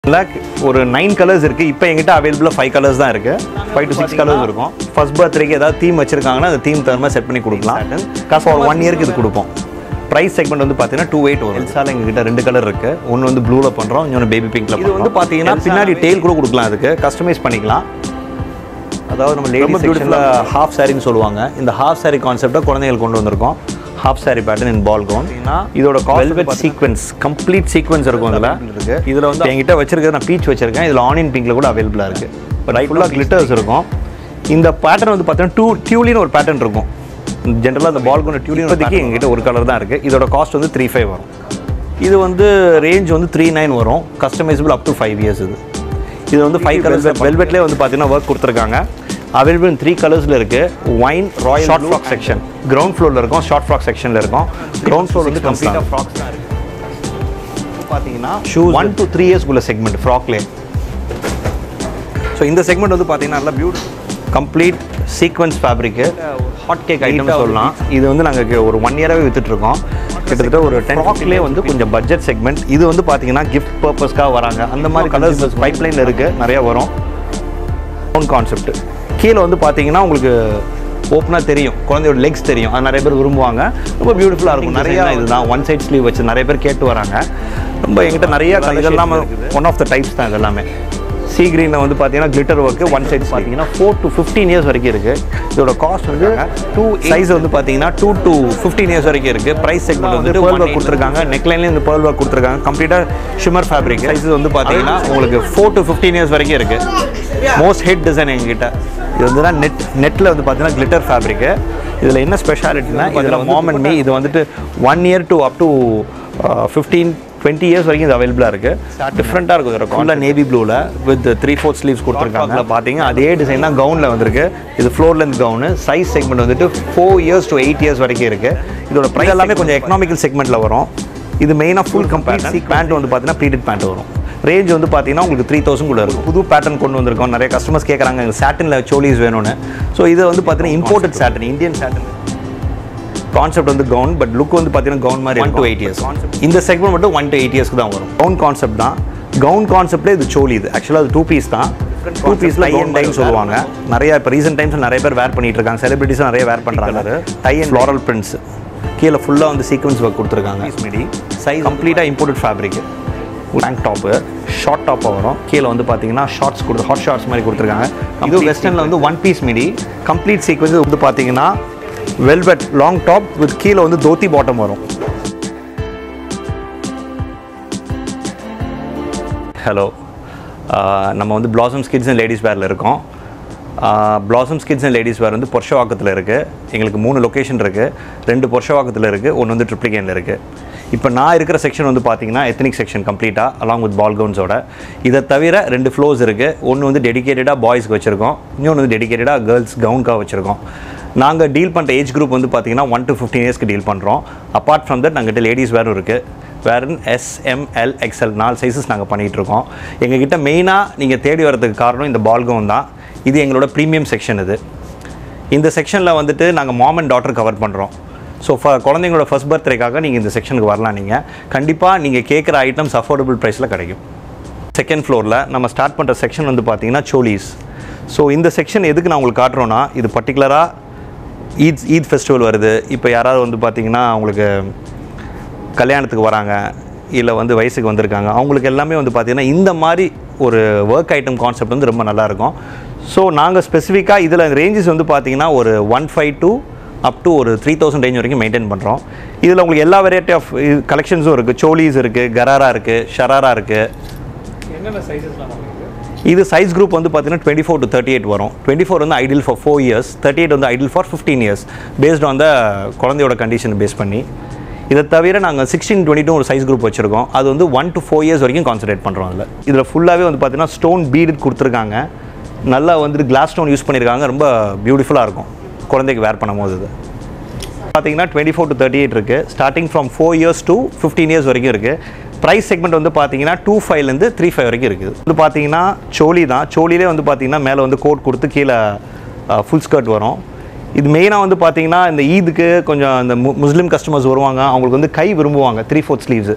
லேக் ஒரு nine colours இருக்குது இப்போ எங்கிட்ட அவைலபிளாக ஃபைவ் கலர்ஸ் தான் இருக்குது ஃபைவ் டு சிக்ஸ் கலர்ஸ் இருக்கும் ஃபர்ஸ்ட் பர்த்டேக்கு ஏதாவது தீம் வச்சிருக்காங்கன்னா அந்த தீம் தகுந்த மாதிரி செட் பண்ணி கொடுக்கலாம் காசு ஒரு ஒன் இயருக்கு இது கொடுப்போம் ப்ரைஸ் செக்மெண்ட் வந்து பார்த்தீங்கன்னா டூ எயிட் வரும் எல்சால எங்ககிட்ட ரெண்டு கலர் இருக்குது ஒன்று வந்து ப்ளூவில் பண்ணுறோம் இன்னொன்று பேபி பிங்க்ல இது வந்து பார்த்தீங்கன்னா பின்னாடி டெயில் கூட கொடுக்கலாம் அதுக்கு கஸ்டமைஸ் பண்ணிக்கலாம் அதாவது நம்ம லேடி செக்ஷனில் ஹாஃப் சாரின்னு சொல்லுவாங்க இந்த ஹாஃப் சாரி கான்செப்டை குழந்தைகள் கொண்டு வந்திருக்கோம் half sari pattern in ball gown இதோட வெல்வெட் சீக்வன்ஸ் கம்ப்ளீட் சீக்வன்ஸ் இருக்கும் அதில் இருக்கு இதில் வந்து என்கிட்ட வச்சிருக்கிறது நான் பீச் வச்சிருக்கேன் இதில் ஆனியன் பிங்க்ல கூட அவைலபிளாக இருக்கு இப்போ ஃபுல்லாக கிளிட்டர்ஸ் இருக்கும் இந்த பேட்டர்ன் வந்து பார்த்தீங்கன்னா டூ டியூலின்னு ஒரு பேட்டர்ன் இருக்கும் ஜென்ரலாக அந்த பால் கவுன் டியூலின் இப்போதைக்கு எங்ககிட்ட ஒரு கலர் தான் இருக்குது இதோட காஸ்ட் வந்து த்ரீ ஃபைவ் வரும் இது வந்து ரேஞ்ச் வந்து த்ரீ நைன் வரும் customisable up to five years இது இது வந்து ஃபைவ் கலர்ஸ் வெல்வெட்லேயே வந்து பார்த்தீங்கன்னா ஒர்க் கொடுத்துருக்காங்க அவைலபிள் த்ரீ கலர்ஸில் இருக்குது wine royal short frock section ground ஃப்ளோரில் இருக்கும் ஷார்ட் ஃப்ராக் செக்ஷனில் இருக்கும் கிரவுண்ட் ஃப்ளோர் வந்து கம்ப்ளீட்டாக ஃப்ராக்ஸ் தான் இருக்குது பார்த்தீங்கன்னா ஷூஸ் ஒன் டு த்ரீ இயர்ஸ்க்குள்ள செக்மெண்ட் ஃப்ராக்லே ஸோ இந்த செக்மெண்ட் வந்து பார்த்தீங்கன்னா நல்லா beauty complete sequins fabric hot cake item சொல்லலாம் இது வந்து நாங்கள் ஒரு ஒன் இயராகவே வித்துட்ருக்கோம் கிட்டத்தட்ட ஒரு டென் ஃப்ராக்லேயே வந்து கொஞ்சம் பட்ஜெட் செக்மெண்ட் இது வந்து பார்த்தீங்கன்னா கிஃப்ட் பர்பஸ்க்காக வராங்க அந்த மாதிரி கலர்ஸ் பைப்லைனில் இருக்குது நிறைய வரும் ஓன் கான்செப்ட் கீழே வந்து பார்த்தீங்கன்னா உங்களுக்கு ஓப்பனாக தெரியும் குழந்தையோட லெக்ஸ் தெரியும் அது நிறைய பேர் விரும்புவாங்க ரொம்ப பியூட்டிஃபுல்லாக இருக்கும் நிறைய இதுதான் ஒன் சைட் ஸ்லீவ் வச்சு நிறைய பேர் கேட்டு வராங்க ரொம்ப எங்கிட்ட நிறைய கலர் இதெல்லாம் ஒன் ஆஃப் த டைப்ஸ் தான் இது எல்லாமே சி கிரீனில் வந்து பார்த்தீங்கன்னா கிளிட்டர் ஒர்க்கு ஒன் சைட் பார்த்தீங்கன்னா ஃபோர் டு ஃபிஃப்டீன் இயர்ஸ் வரைக்கும் இருக்குது இதோட காஸ்ட் வந்து டூ சைஸ் வந்து பார்த்தீங்கன்னா டூ டு ஃபிஃப்டீன் இயர்ஸ் வரைக்கும் இருக்குது ப்ரைஸ் செக்மெண்ட் வந்து பேர்ல் ஒர்க் கொடுத்துருக்காங்க நெக்லைன்லேயும் இந்த பேர்ல் ஒர்க் கொடுத்துருக்காங்க கம்ப்ளீட்டாக ஷிமர் ஃபேப்ரிக் சைஸ் வந்து பார்த்தீங்கன்னா உங்களுக்கு ஃபோர் டு ஃபிஃப்டீன் இயர்ஸ் வரைக்கும் இருக்குது மோஸ்ட் ஹிட் டிசைன் எங்ககிட்ட இது வந்து தான் நெட் நெட்டில் வந்து பார்த்தீங்கன்னா கிளிட்டர் ஃபேப்ரிக்கு இதில் என்ன ஸ்பெஷாலிட்டினா இதில் மாம் அண்ட் மீ இது வந்துட்டு one year to up to fifteen twenty years வரைக்கும் இது அவைலபிளாக இருக்குது டிஃப்ரெண்ட்டாக இருக்கும் இதோட காலில் நேவி ப்ளூவில் வித் த்ரீ ஃபோர்த் ஸ்லீவ்ஸ் கொடுத்துருக்காங்க பார்த்தீங்க அதே டிசைன் தான் கவுனில் வந்திருக்கு இது floor length gown size segment வந்துட்டு four years to eight years வரைக்கும் இருக்குது இதோட ப்ரைஸ் எல்லாமே கொஞ்சம் எக்கனாமிக்கல் செக்மெண்ட்டில் வரும் இது மெயினாக ஃபுல் கம்ப்ளீட் பேண்ட் வந்து பார்த்தீங்கன்னா ப்ளீட்டட் பேண்ட் வரும் ரேஞ்ச் வந்து பார்த்தீங்கன்னா உங்களுக்கு த்ரீ தௌசண்ட் கூட இருக்கும் புது பேட்டர்ன் கொண்டு வந்திருக்கோம் நிறைய கஸ்டமர்ஸ் கேட்குறாங்க எங்களுக்கு சாட்டினில் சோலிஸ் வேணும்னு ஸோ இது வந்து பார்த்தீங்கன்னா imported satin Indian satin concept வந்து கவுன் பட் லுக் வந்து பார்த்தீங்கன்னா கவுன் மாதிரி ஒன் டு எயிட் இயர்ஸ் இந்த செக்மெண்ட் மட்டும் ஒன் டு எயிட் இயர்ஸ்க்கு தான் வரும் கவுன் கான்செப்ட் தான் கவுன் கான்செப்ட்லேயே இது சோலி இது ஆக்சுவலாக அது டூ பீஸ் தான் டூ பீஸில் டை அண்ட் டைம் சொல்லுவாங்க நிறைய இப்போ ரீசெண்ட் டைம்ஸ் நிறைய பேர் வேர் பண்ணிட்டு இருக்காங்க செலிபிரிட்டிஸும் நிறைய வேர் பண்ணுறாங்க டை அண்ட் ஃப்ளாரல் பிரிண்ட்ஸ் கீழே ஃபுல்லாக வந்து சீக்வன்ஸ் ஒர்க் கொடுத்துருக்காங்க மிடி சைஸ் கம்ப்ளீட்டாக imported fabric tank top short டாப்பாக வரும் கீழே வந்து பார்த்தீங்கன்னா ஷார்ட்ஸ் கொடுத்து ஹாட் ஷார்ட்ஸ் மாதிரி கொடுத்துருக்காங்க இது வெஸ்டர்னில் வந்து one piece midi complete sequins வந்து பார்த்தீங்கன்னா வெல்வெட் லாங் டாப் வித் கீழே வந்து தோத்தி பாட்டம் வரும் ஹலோ நம்ம வந்து பிளாசம்ஸ் கிட்ஸ் அண்ட் லேடிஸ் வேரில் இருக்கோம் Blossoms kids and ladies wear வந்து பொர்ஷவாக்கத்தில் இருக்குது எங்களுக்கு மூணு லொக்கேஷன் இருக்குது ரெண்டு பொர்ஷவாக்கத்தில் இருக்குது ஒன்று வந்து ட்ரிப்ளிகேனில் இருக்குது இப்போ நான் இருக்கிற செக்ஷன் வந்து பார்த்தீங்கன்னா எத்தனிக் செக்ஷன் கம்ப்ளீட்டாக அலாங் வித் பால் கவுன்ஸோட இதை தவிர ரெண்டு ஃப்ளோர்ஸ் இருக்குது ஒன்று வந்து டெடிகேட்டடாக பாய்ஸ்க்கு வச்சுருக்கோம் இன்னொன்று வந்து டெடிகேட்டடாக கேர்ள்ஸ் கவுனுக்காக வச்சுருக்கோம் நாங்கள் டீல் பண்ணுற ஏஜ் குரூப் வந்து பார்த்தீங்கன்னா ஒன் டு ஃபிஃப்டீன் இயர்ஸ்க்கு டீல் பண்ணுறோம் அப்பார்ட் ஃப்ரம் தட் நாங்கள்கிட்ட லேடிஸ் வேறும் இருக்குது வேறு எஸ்எம்எல் எக்ஸ்எல் நாலு சைஸஸ் நாங்கள் பண்ணிகிட்ருக்கோம் எங்ககிட்ட மெயினாக நீங்கள் தேடி வரதுக்கு காரணம் இந்த பால் கவுன் தான் இது எங்களோட ப்ரீமியம் செக்ஷன் இது இந்த செக்ஷனில் வந்துட்டு நாங்கள் மாம் அண்ட் டாட்டர் கவர் பண்ணுறோம் ஸோ ஃப குழந்தைங்களோட ஃபஸ்ட் பர்த்டேக்காக நீங்கள் இந்த செக்ஷனுக்கு வரலாம் நீங்கள் கண்டிப்பாக நீங்கள் கேட்குற ஐட்டம்ஸ் அஃபோர்டபுள் ப்ரைஸில் கிடைக்கும் செகண்ட் ஃப்ளோரில் நம்ம ஸ்டார்ட் பண்ணுற செக்ஷன் வந்து பார்த்தீங்கன்னா சோலீஸ் ஸோ இந்த செக்ஷன் எதுக்கு நான் உங்களுக்கு காட்டுறோன்னா இது பர்டிகுலராக ஈத் ஈத் ஃபெஸ்டிவல் வருது இப்போ யாராவது வந்து பார்த்தீங்கன்னா அவங்களுக்கு கல்யாணத்துக்கு வராங்க இல்லை வந்து வயசுக்கு வந்திருக்காங்க அவங்களுக்கு எல்லாமே வந்து பார்த்திங்கன்னா இந்த மாதிரி ஒரு ஒர்க் ஐட்டம் கான்செப்ட் வந்து ரொம்ப நல்லாயிருக்கும் ஸோ நாங்கள் ஸ்பெசிஃபிக்காக இதில் ரேஞ்சஸ் வந்து பார்த்திங்கன்னா ஒரு one five to up to ஒரு த்ரீ தௌசண்ட் ரேஞ்ச் வரைக்கும் மெயின்டைன் பண்ணுறோம் இதில் உங்களுக்கு எல்லா வெரைட்டி ஆஃப் கலெக்ஷன்ஸும் இருக்குது சோலிஸ் இருக்குது கராரா இருக்குது ஷராரா இருக்குது என்னென்ன சைஸஸ்லாம் இருக்குது இது சைஸ் குரூப் வந்து பார்த்தீங்கன்னா twenty four to thirty eight வரும் டுவெண்ட்டி ஃபோர் வந்து ideal for four years thirty eight வந்து ideal for fifteen years based on the குழந்தையோட கண்டிஷன் பேஸ் பண்ணி இதை தவிர நாங்கள் சிக்ஸ்டீன் டுவெண்ட்டி ஒரு சைஸ் குரூப் வச்சுருக்கோம் அது வந்து ஒன் டு ஃபோர் இயர்ஸ் வரைக்கும் கான்சன்ட்ரேட் பண்ணுறோம் அதில் இதில் ஃபுல்லாகவே வந்து பார்த்தீங்கன்னா ஸ்டோன் பீடு கொடுத்துருக்காங்க நல்லா வந்துட்டு கிளாஸ் ஸ்டோன் யூஸ் பண்ணியிருக்காங்க ரொம்ப பியூட்டிஃபுல்லாக இருக்கும் குழந்தைக்கு வேர் பண்ணும்போது இது பார்த்தீங்கன்னா twenty four to thirty eight இருக்குது starting from four years to fifteen years வரைக்கும் இருக்குது ப்ரைஸ் செக்மெண்ட் வந்து பார்த்தீங்கன்னா டூ ஃபைவ்லேருந்து த்ரீ ஃபைவ் வரைக்கும் இருக்குது வந்து பார்த்தீங்கன்னா சோலி தான் சோலிலே வந்து பார்த்தீங்கன்னா மேலே வந்து கோட் கொடுத்து கீழே ஃபுல் ஸ்கர்ட் வரும் இது மெயினாக வந்து பார்த்தீங்கன்னா இந்த ஈதுக்கு கொஞ்சம் இந்த மு முஸ்லீம் கஸ்டமர்ஸ் வருவாங்க அவங்களுக்கு வந்து கை விரும்புவாங்க த்ரீ ஃபோர்த் ஸ்லீவ்ஸ்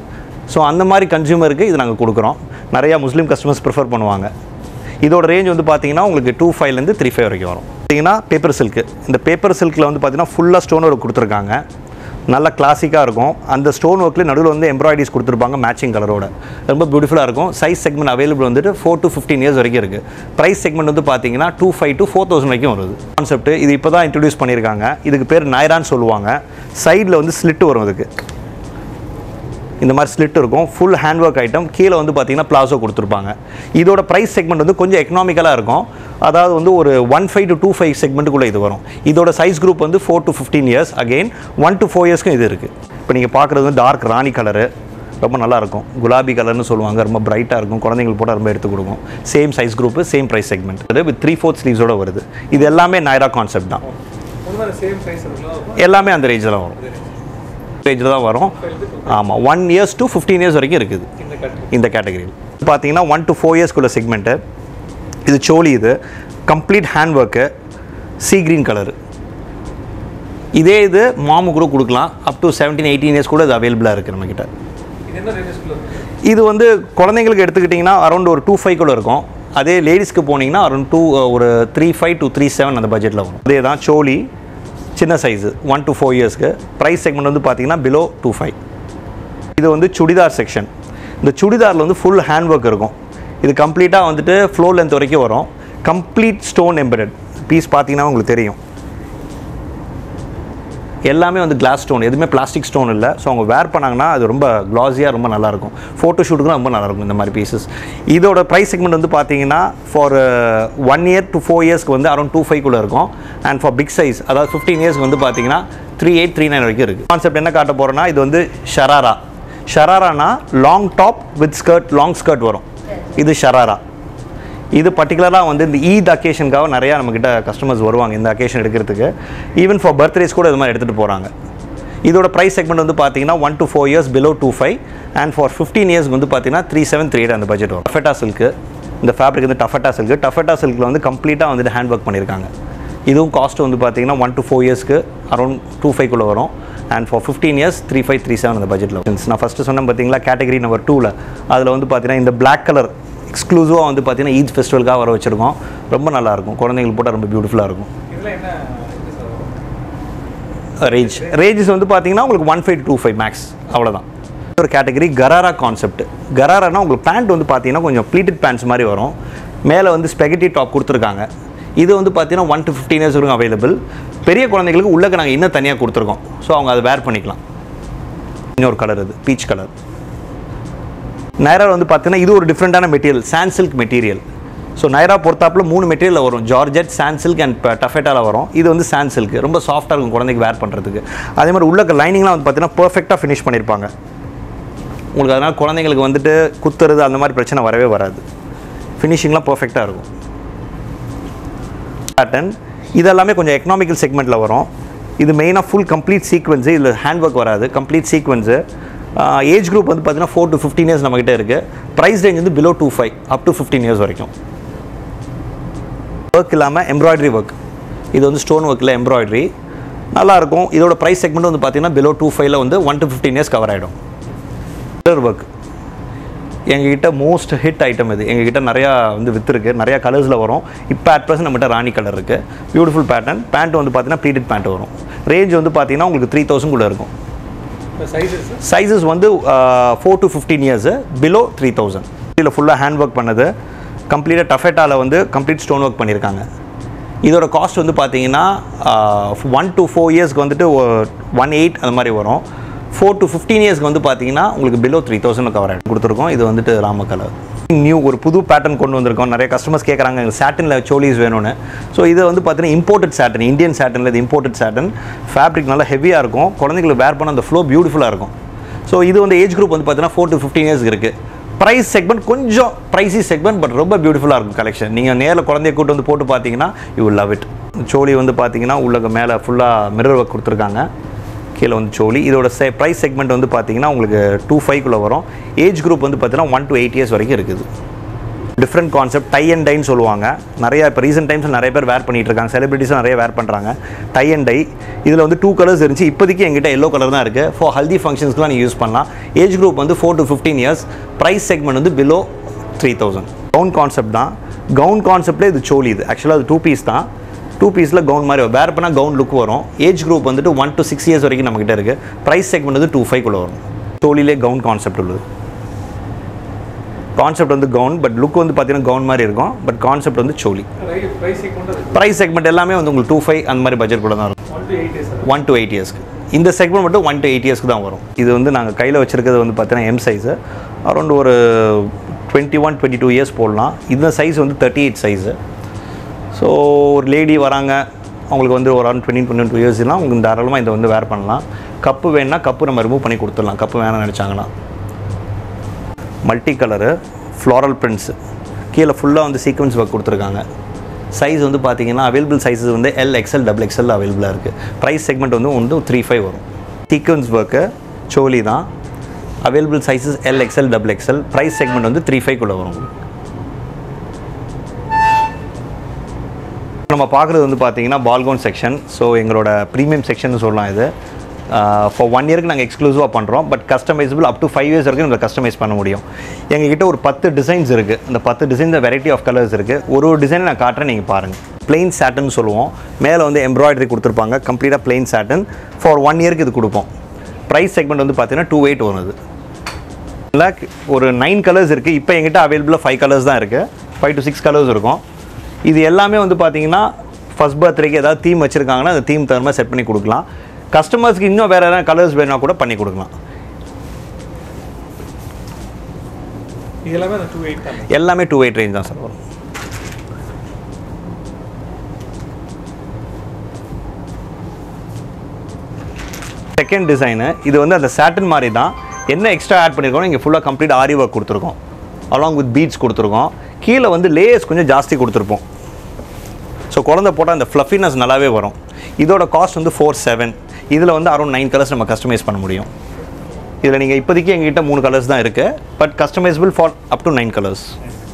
ஸோ அந்த மாதிரி கன்சியூமருக்கு இது நாங்கள் கொடுக்குறோம் நிறையா முஸ்லீம் கஸ்டமர்ஸ் ப்ரிஃபர் பண்ணுவாங்க இதோட ரேஞ்ச் வந்து பார்த்தீங்கன்னா உங்களுக்கு டூ ஃபைவ்லேருந்து த்ரீ ஃபைவ் வரைக்கும் வரும் பார்த்தீங்கன்னா பேப்பர் சில்க்கு இந்த பேப்பர் சில்கில் வந்து பார்த்தீங்கன்னா ஃபுல்லாக ஸ்டோன் ஒர்க் கொடுத்துருக்காங்க நல்ல கிளாசிக்காக இருக்கும் அந்த ஸ்டோன் ஒர்க்கில் நடுவில் வந்து எம்ப்ராய்டரிஸ் கொடுத்துருப்பாங்க மேட்சிங் கலரோட ரொம்ப பியூட்டிஃபுல்லாக இருக்கும் சைஸ் செக்மெண்ட் அவைலபிள் வந்துட்டு ஃபோர் to ஃபிஃப்டீன் இயர்ஸ் வரைக்கும் இருக்குது ப்ரைஸ் செக்மெண்ட் வந்து பார்த்தீங்கன்னா two five to four thousand வரைக்கும் வருது கான்செப்ட் இது இப்போ தான் இன்ட்ரடியூஸ் பண்ணியிருக்காங்க இதுக்கு பேர் நைரான்னு சொல்லுவாங்க சைடில் வந்து ஸ்லிட் வரும் இதுக்கு இந்த மாதிரி ஸ்லிட் இருக்கும் ஃபுல் ஹேண்ட் ஒர்க் ஐட்டம் கீழே வந்து பார்த்தீங்கன்னா பிளாசோ கொடுத்துருப்பாங்க இதோட ப்ரைஸ் செக்மெண்ட் வந்து கொஞ்சம் எக்கனாமிக்கலாக இருக்கும் அதாவது வந்து ஒரு one five to two five செக்மெண்ட்டுக்குள்ளே இது வரும் இதோட சைஸ் குரூப் வந்து four to fifteen years again one to four இயர்ஸ்க்கும் இது இருக்குது இப்போ நீங்கள் பார்க்குறது வந்து டார்க் ராணி கலரு ரொம்ப நல்லா இருக்கும் குலாபி கலர்னு சொல்லுவாங்க ரொம்ப பிரைட்டாக இருக்கும் குழந்தைங்களுக்கு போட்டால் ரொம்ப எடுத்து கொடுக்கும் same size group same price segment அது வித் த்ரீ ஃபோர்த் ஸ்லீவ்ஸோட வருது இது எல்லாமே நைரா கான்செப்ட் தான் உண்மையில சேம் சைஸ் இருக்கலாம் எல்லாமே அந்த ரேஞ்சில் தான் வரும் ரேஞ்சில் தான் வரும் ஆமாம் one years to fifteen years வரைக்கும் இருக்குது இந்த கட்டு இந்த கேட்டகரியில் பார்த்தீங்கன்னா ஒன் to ஃபோர் இயர்ஸ்க்குள்ள செக்மெண்ட்டு இது சோலி இது complete hand work sea green colour இதே இது மாமு கூட கொடுக்கலாம் up to seventeen eighteen years கூட இது அவைலபிளாக இருக்குது நம்மக்கிட்ட இது என்ன ரேஞ்சஸ்க்குள்ள இருக்கு இது வந்து குழந்தைங்களுக்கு எடுத்துக்கிட்டிங்கன்னா அரௌண்ட் ஒரு டூ ஃபைவ் கூட இருக்கும் அதே லேடிஸ்க்கு போனீங்கன்னா அரௌண்ட் டூ ஒரு three five to three seven அந்த பட்ஜெட்டில் வரும் அதே தான் சோலி சின்ன சைஸு ஒன் to ஃபோர் இயர்ஸ்க்கு ப்ரைஸ் செக்மெண்ட் வந்து பார்த்தீங்கன்னா பிலோ டூ ஃபைவ் இது வந்து சுடிதார் செக்ஷன் இந்த சுடிதாரில் வந்து ஃபுல் ஹேண்ட் ஒர்க் இருக்கும் இது கம்ப்ளீட்டாக வந்துட்டு ஃப்ளோர் லென்த் வரைக்கும் வரும் கம்ப்ளீட் ஸ்டோன் எம்பெடட் பீஸ் பார்த்தீங்கன்னா உங்களுக்கு தெரியும் எல்லாமே வந்து கிளாஸ் ஸ்டோன் எதுவுமே பிளாஸ்டிக் ஸ்டோன் இல்லை ஸோ அவங்க வேர் பண்ணாங்கன்னா அது ரொம்ப க்ளாஸியாக ரொம்ப நல்லாயிருக்கும் ஃபோட்டோ ஷூட்டுக்குலாம் ரொம்ப நல்லாயிருக்கும் இந்த மாதிரி பீசஸ் இதோட ப்ரைஸ் செக்மெண்ட் வந்து பார்த்தீங்கன்னா for one year to four இயர்ஸ்க்கு வந்து அரௌண்ட் டூ ஃபைவ்க்குள்ளே இருக்கும் அண்ட் ஃபார் பிக் சைஸ் அதாவது ஃபிஃப்டீன் இயர்ஸ்க்கு வந்து பார்த்தீங்கன்னா த்ரீ எயிட் த்ரீ நைன் வரைக்கும் இருக்குது கான்செப்ட் என்ன காட்ட போகிறோன்னா இது வந்து ஷராரா ஷராரானா long top with skirt long skirt வரும் இது ஷராரா இது பர்டிகுலராக வந்து இந்த ஈத் அக்கேஷனுக்காக நிறையா நம்மக்கிட்ட கஸ்டமர்ஸ் வருவாங்க இந்த அக்கேஷன் எடுக்கிறதுக்கு ஈவன் ஃபார் பர்த்டேஸ் கூட இது மாதிரி எடுத்துகிட்டு போகிறாங்க இதோட ப்ரைஸ் செக்மெண்ட் வந்து பார்த்தீங்கன்னா one to four years below two five and for fifteen இயர்ஸ்க்கு வந்து பார்த்தீங்கன்னா த்ரீ செவன் த்ரீ எயிட் அந்த பட்ஜெட் வரும் டஃபெட்டா சில்க்கு இந்த ஃபேப்ரிக் வந்து டஃபெட்டா சில்க்கு டஃபெட்டா சில்கில் வந்து கம்ப்ளீட்டாக வந்துட்டு ஹேண்ட் ஒர்க் பண்ணியிருக்காங்க இதுவும் காஸ்ட் வந்து பார்த்தீங்கன்னா ஒன் to ஃபோர் இயர்ஸ்க்கு அரௌண்ட் டூ ஃபைவ்க்குள்ளே வரும் and for fifteen years three five three seven அந்த பட்ஜெட்டில் நான் ஃபஸ்ட்டு சொன்னேன் பார்த்தீங்களா கேட்டகரி நம்பர் டூவில் அதில் வந்து பார்த்தீங்கன்னா இந்த பிளாக் கலர் எக்ஸ்க்ளூசிவாக வந்து பார்த்தீங்கன்னா ஈத் ஃபெஸ்டிவலுக்காக வர வச்சுருக்கோம் ரொம்ப நல்லாயிருக்கும் குழந்தைங்களுக்கு போட்டால் ரொம்ப பியூட்டிஃபுல்லாக இருக்கும் இதுல என்ன இது சார் வரும்? ரேஞ்ச் ரேஞ்சஸ் வந்து பார்த்தீங்கன்னா உங்களுக்கு one five two five max அவ்வளோதான் ஒரு கேட்டகரி கராரா கான்செப்ட் கராரானா உங்களுக்கு பேண்ட் வந்து பார்த்தீங்கன்னா கொஞ்சம் ப்ளீட்டட் பேண்ட்ஸ் மாதிரி வரும் மேலே வந்து ஸ்பெகட்டி டாப் கொடுத்துருக்காங்க இது வந்து பார்த்தீங்கன்னா ஒன் to ஃபிஃப்டீன் இயர்ஸ் வரைக்கும் அவைலபிள் பெரிய குழந்தைங்களுக்கு உள்ளக்க நாங்கள் இன்னும் தனியாக கொடுத்துருக்கோம் ஸோ அவங்க அதை வேர் பண்ணிக்கலாம் இன்னொரு கலர் இது பீச் கலர் நைரா வந்து பார்த்தீங்கன்னா இது ஒரு டிஃப்ரெண்ட்டான material sand silk material so நைரா பொறுத்தாப்புல மூணு மெட்டீரியலில் வரும் ஜார்ஜெட் சாண்ட் சில்க் அண்ட் டஃபெட்டாவில் வரும் இது வந்து சாண்ட் சில்க் ரொம்ப சாஃப்ட்டாக இருக்கும் குழந்தைக்கு வேர் பண்ணுறதுக்கு அதே மாதிரி உள்ள லைனிங்லாம் வந்து பார்த்தீங்கன்னா பர்ஃபெக்டாக ஃபினிஷ் பண்ணியிருப்பாங்க உங்களுக்கு அதனால் குழந்தைங்களுக்கு வந்துட்டு குத்துறது அந்த மாதிரி பிரச்சனை வரவே வராது ஃபினிஷிங்லாம் பர்ஃபெக்டாக இருக்கும் பேட்டர்ன் இதெல்லாமே கொஞ்சம் எக்கனாமிக்கல் செக்மெண்ட்டில் வரும் இது மெயினாக ஃபுல் கம்ப்ளீட் சீக்வன்ஸு இதில் ஹேண்ட் ஒர்க் வராது கம்ப்ளீட் சீக்வன்ஸு ஏஜ் குரூப் வந்து பார்த்தீங்கன்னா ஃபோர் to ஃபிஃப்டீன் இயர்ஸ் நம்மகிட்ட இருக்குது ப்ரைஸ் ரேஞ்ச் வந்து below two five up to fifteen years வரைக்கும் ஒர்க் இல்லாமல் எம்ப்ராய்டரி ஒர்க் இது வந்து ஸ்டோன் ஒர்க்கில் எம்ப்ராய்டரி நல்லாயிருக்கும் இதோட ப்ரைஸ் செக்மெண்ட் வந்து பார்த்தீங்கன்னா பிலோ டூ ஃபைவ்ல வந்து one to fifteen years cover ஆகிடும் கலர் ஒர்க் எங்ககிட்ட மோஸ்ட் ஹிட் ஐட்டம் இது எங்ககிட்ட நிறையா வந்து விற்றுருக்கு நிறையா கலர்ஸில் வரும் இப்போ அட் ப்ரெசன்ட் நம்மகிட்ட ராணி கலர் இருக்குது பியூட்டிஃபுல் பேட்டர்ன் பேண்ட் வந்து பார்த்தீங்கன்னா ப்ளீட்டட் பேண்ட் வரும் ரேஞ்ச் வந்து பார்த்தீங்கன்னா உங்களுக்கு த்ரீ தௌசண்ட் கூட இருக்கும் இந்த சைஸஸ் சைஸஸ் வந்து four to fifteen years below three thousand இதில் ஃபுல்லாக ஹேண்ட் ஒர்க் பண்ணது கம்ப்ளீட்டாக டஃபெட்டாவில் வந்து கம்ப்ளீட் ஸ்டோன் ஒர்க் பண்ணியிருக்காங்க இதோட காஸ்ட் வந்து பார்த்தீங்கன்னா ஒன் to ஃபோர் இயர்ஸ்க்கு வந்துட்டு ஒன் எயிட் அந்த மாதிரி வரும் ஃபோர் to ஃபிஃப்டீன் இயர்ஸ்க்கு வந்து பார்த்தீங்கன்னா உங்களுக்கு பிலோ த்ரீ தௌசண்ட் கவர் ஆகிடும் கொடுத்துருக்கோம் இது வந்துட்டு ராம கலர் நியூ ஒரு புது பேட்டர்ன் கொண்டு வந்திருக்கோம் நிறைய கஸ்டமர்ஸ் கேட்குறாங்க எங்களுக்கு சாட்டினில் சோலிஸ் வேணும்னு ஸோ இது வந்து பார்த்தீங்கன்னா இம்போர்ட்டட் சாட்டன் இந்தியன் சாட்டனில் இது இம்போர்ட்டட் சாட்டன் ஃபேப்ரிக் நல்லா ஹெவியாக இருக்கும் குழந்தைங்களுக்கு வேர் பண்ண அந்த ஃப்ளோ பியூட்டிஃபுல்லாக இருக்கும் ஸோ இது வந்து ஏஜ் குரூப் வந்து பார்த்தீங்கன்னா ஃபோர் to ஃபிஃப்டீன் இயர்ஸ் இருக்குது ப்ரைஸ் செக்மெண்ட் கொஞ்சம் ப்ரைஸி செக்மெண்ட் பட் ரொம்ப பியூட்டிஃபுல்லாக இருக்கும் கலெக்ஷன் நீங்கள் நேரில் குழந்தைய கூட்டு வந்து போட்டு பார்த்தீங்கன்னா யூ லவ் இட் சோலி வந்து பார்த்தீங்கன்னா உள்ளக மேலே ஃபுல்லாக மிரர் ஒர்க் கொடுத்துருக்காங்க கீழே வந்து சோலி இதோட செ ப்ரைஸ் செக்மெண்ட் வந்து பார்த்தீங்கன்னா உங்களுக்கு டூ ஃபைவ்க்குள்ளே வரும் ஏஜ் குரூப் வந்து பார்த்தீங்கன்னா ஒன் to எயிட் இயர்ஸ் வரைக்கும் இருக்குது டிஃப்ரெண்ட் கான்செப்ட் டை அண்ட் டைன்னு சொல்லுவாங்க நிறைய இப்போ ரீசெண்ட் டைம்ஸில் நிறைய பேர் வேர் பண்ணிட்டு இருக்காங்க செலிபிரிட்டிஸும் நிறைய வேர் பண்ணுறாங்க டை அண்ட் டை இதில் வந்து டூ கலர்ஸ் இருந்துச்சு இப்போதைக்கு எங்கிட்ட எல்லோ கலர் தான் இருக்குது ஃபார் ஹல்தி ஃபங்க்ஷன்ஸ்க்குலாம் நீங்கள் யூஸ் பண்ணலாம் ஏஜ் குரூப் வந்து four to fifteen years price segment வந்து below three thousand gown concept தான் கவுன் கான்செப்ட்லேயே இது சோலி இது ஆக்சுவலாக அது டூ பீஸ் தான் டூ பீஸில் கவுன் மாதிரி வேர் பண்ணால் கவுன் லுக் வரும் ஏஜ் குரூப் வந்துட்டு ஒன் to சிக்ஸ் இயர்ஸ் வரைக்கும் நம்மக்கிட்ட இருக்குது ப்ரைஸ் செக்மெண்ட் வந்து டூ ஃபைவ்க்குள்ளே வரும் தோலிலே கவுன் கான்செப்ட் உள்ளது கான்செப்ட் வந்து கவுன் பட் லுக் வந்து பார்த்தீங்கன்னா கவுன் மாதிரி இருக்கும் பட் கான்செப்ட் வந்து சோலி ப்ரைஸ் கொண்டு ப்ரைஸ் செக்மெண்ட் எல்லாமே வந்து உங்களுக்கு டூ ஃபைவ் அந்த மாதிரி பட்ஜெட் கூட தான் இருக்கும் one to eight days one to eight இயர்ஸ்க்கு இந்த செக்மெண்ட் மட்டும் ஒன் டு எயிட் இயர்ஸ்க்கு தான் வரும் இது வந்து நாங்கள் கையில் வச்சிருக்கிறது வந்து பார்த்தீங்கன்னா எம் சைஸு அரௌண்ட் ஒரு twenty one twenty two years போடலாம் இந்த சைஸ் வந்து தேர்ட்டி எயிட் சைஸு ஸோ ஒரு லேடி வராங்க அவங்களுக்கு வந்து ஒரு அரௌண்ட் டுவெண்ட்டி டுவெண்ட்டி டூ இயர்ஸ்லாம் உங்களுக்கு தாராளமாக இதை வந்து வேர் பண்ணலாம் கப்பு வேணுன்னா கப்பு நம்ம ரிமூவ் பண்ணி கொடுத்துடலாம் கப்பு வேணாம்னு நினச்சாங்கன்னா மல்டி கலரு ஃப்ளாரல் பிரிண்ட்ஸு கீழே ஃபுல்லாக வந்து சீக்வன்ஸ் ஒர்க் கொடுத்துருக்காங்க சைஸ் வந்து பார்த்தீங்கன்னா அவைலபிள் சைஸஸ் வந்து எல் எக்ஸ்எல் டபுள் எக்ஸ்எல் அவைலபிளாக இருக்குது ப்ரைஸ் செக்மெண்ட் வந்து வந்து த்ரீ ஃபைவ் வரும் சீக்வன்ஸ் ஒர்க்கு சோலி தான் available sizes L XL double XL price segment வந்து த்ரீ ஃபைவ்க்குள்ளே வரும் நம்ம பார்க்குறது வந்து பார்த்தீங்கன்னா பால்கோன் செக்ஷன் ஸோ எங்களோட ப்ரீமியம் செக்ஷன் சொல்லலாம் இது ஃபார் ஒன் இயருக்கு நாங்கள் எக்ஸ்க்ளூசிவாக பண்ணுறோம் but customisable up to five years வரைக்கும் நம்ம கஸ்டமைஸ் பண்ண முடியும் எங்ககிட்ட ஒரு பத்து டிசைன்ஸ் இருக்குது அந்த பத்து டிசைன்ஸ் வெரைட்டி ஆஃப் கலர்ஸ் இருக்குது ஒரு ஒரு டிசைன் நான் காட்டுறேன் நீங்கள் பாருங்கள் plain satin சொல்லுவோம் மேலே வந்து எம்ப்ராய்டரி கொடுத்துருப்பாங்க கம்ப்ளீட்டாக plain satin ஃபார் ஒன் இயருக்கு இது கொடுப்போம் ப்ரைஸ் செக்மெண்ட் வந்து பார்த்தீங்கன்னா டூ எயிட் வரும் இது லேக் ஒரு நைன் கலர்ஸ் இருக்குது இப்போ எங்கிட்ட அவைலபிளாக ஃபைவ் கலர்ஸ் தான் இருக்குது ஃபைவ் டு சிக்ஸ் கலர்ஸ் இருக்கும் இது எல்லாமே வந்து பார்த்தீங்கன்னா ஃபஸ்ட் பர்த்டேக்கு ஏதாவது தீம் வச்சுருக்காங்கன்னா அந்த தீம் தகுந்த மாதிரி செட் பண்ணி கொடுக்கலாம் கஸ்டமர்ஸ்க்கு இன்னும் வேறு எதாவது கலர்ஸ் வேணா கூட பண்ணி கொடுக்கலாம் இது எல்லாமே அந்த டூ எயிட் தான் எல்லாமே டூ எயிட் ரேஞ்ச் தான் சார் வரும் செகண்ட் டிசைனு இது வந்து அந்த சாட்டன் மாதிரி தான் என்ன எக்ஸ்ட்ரா ஆட் பண்ணியிருக்கோம் இங்கே ஃபுல்லாக கம்ப்ளீட் ஆரி ஒர்க் கொடுத்துருக்கோம் அலாங் வித் பீட்ஸ் கொடுத்துருக்கோம் கீழே வந்து லேயர்ஸ் கொஞ்சம் ஜாஸ்தி கொடுத்துருப்போம் ஸோ குழந்தை போட்டால் அந்த ஃப்ளஃபினஸ் நல்லாவே வரும் இதோட காஸ்ட் வந்து ஃபோர் செவன் இதில் வந்து அரௌண்ட் நைன் கலர்ஸ் நம்ம கஸ்டமைஸ் பண்ண முடியும் இதில் நீங்கள் இப்போதைக்கு எங்ககிட்ட மூணு கலர்ஸ் தான் இருக்குது but customisable for up to nine colours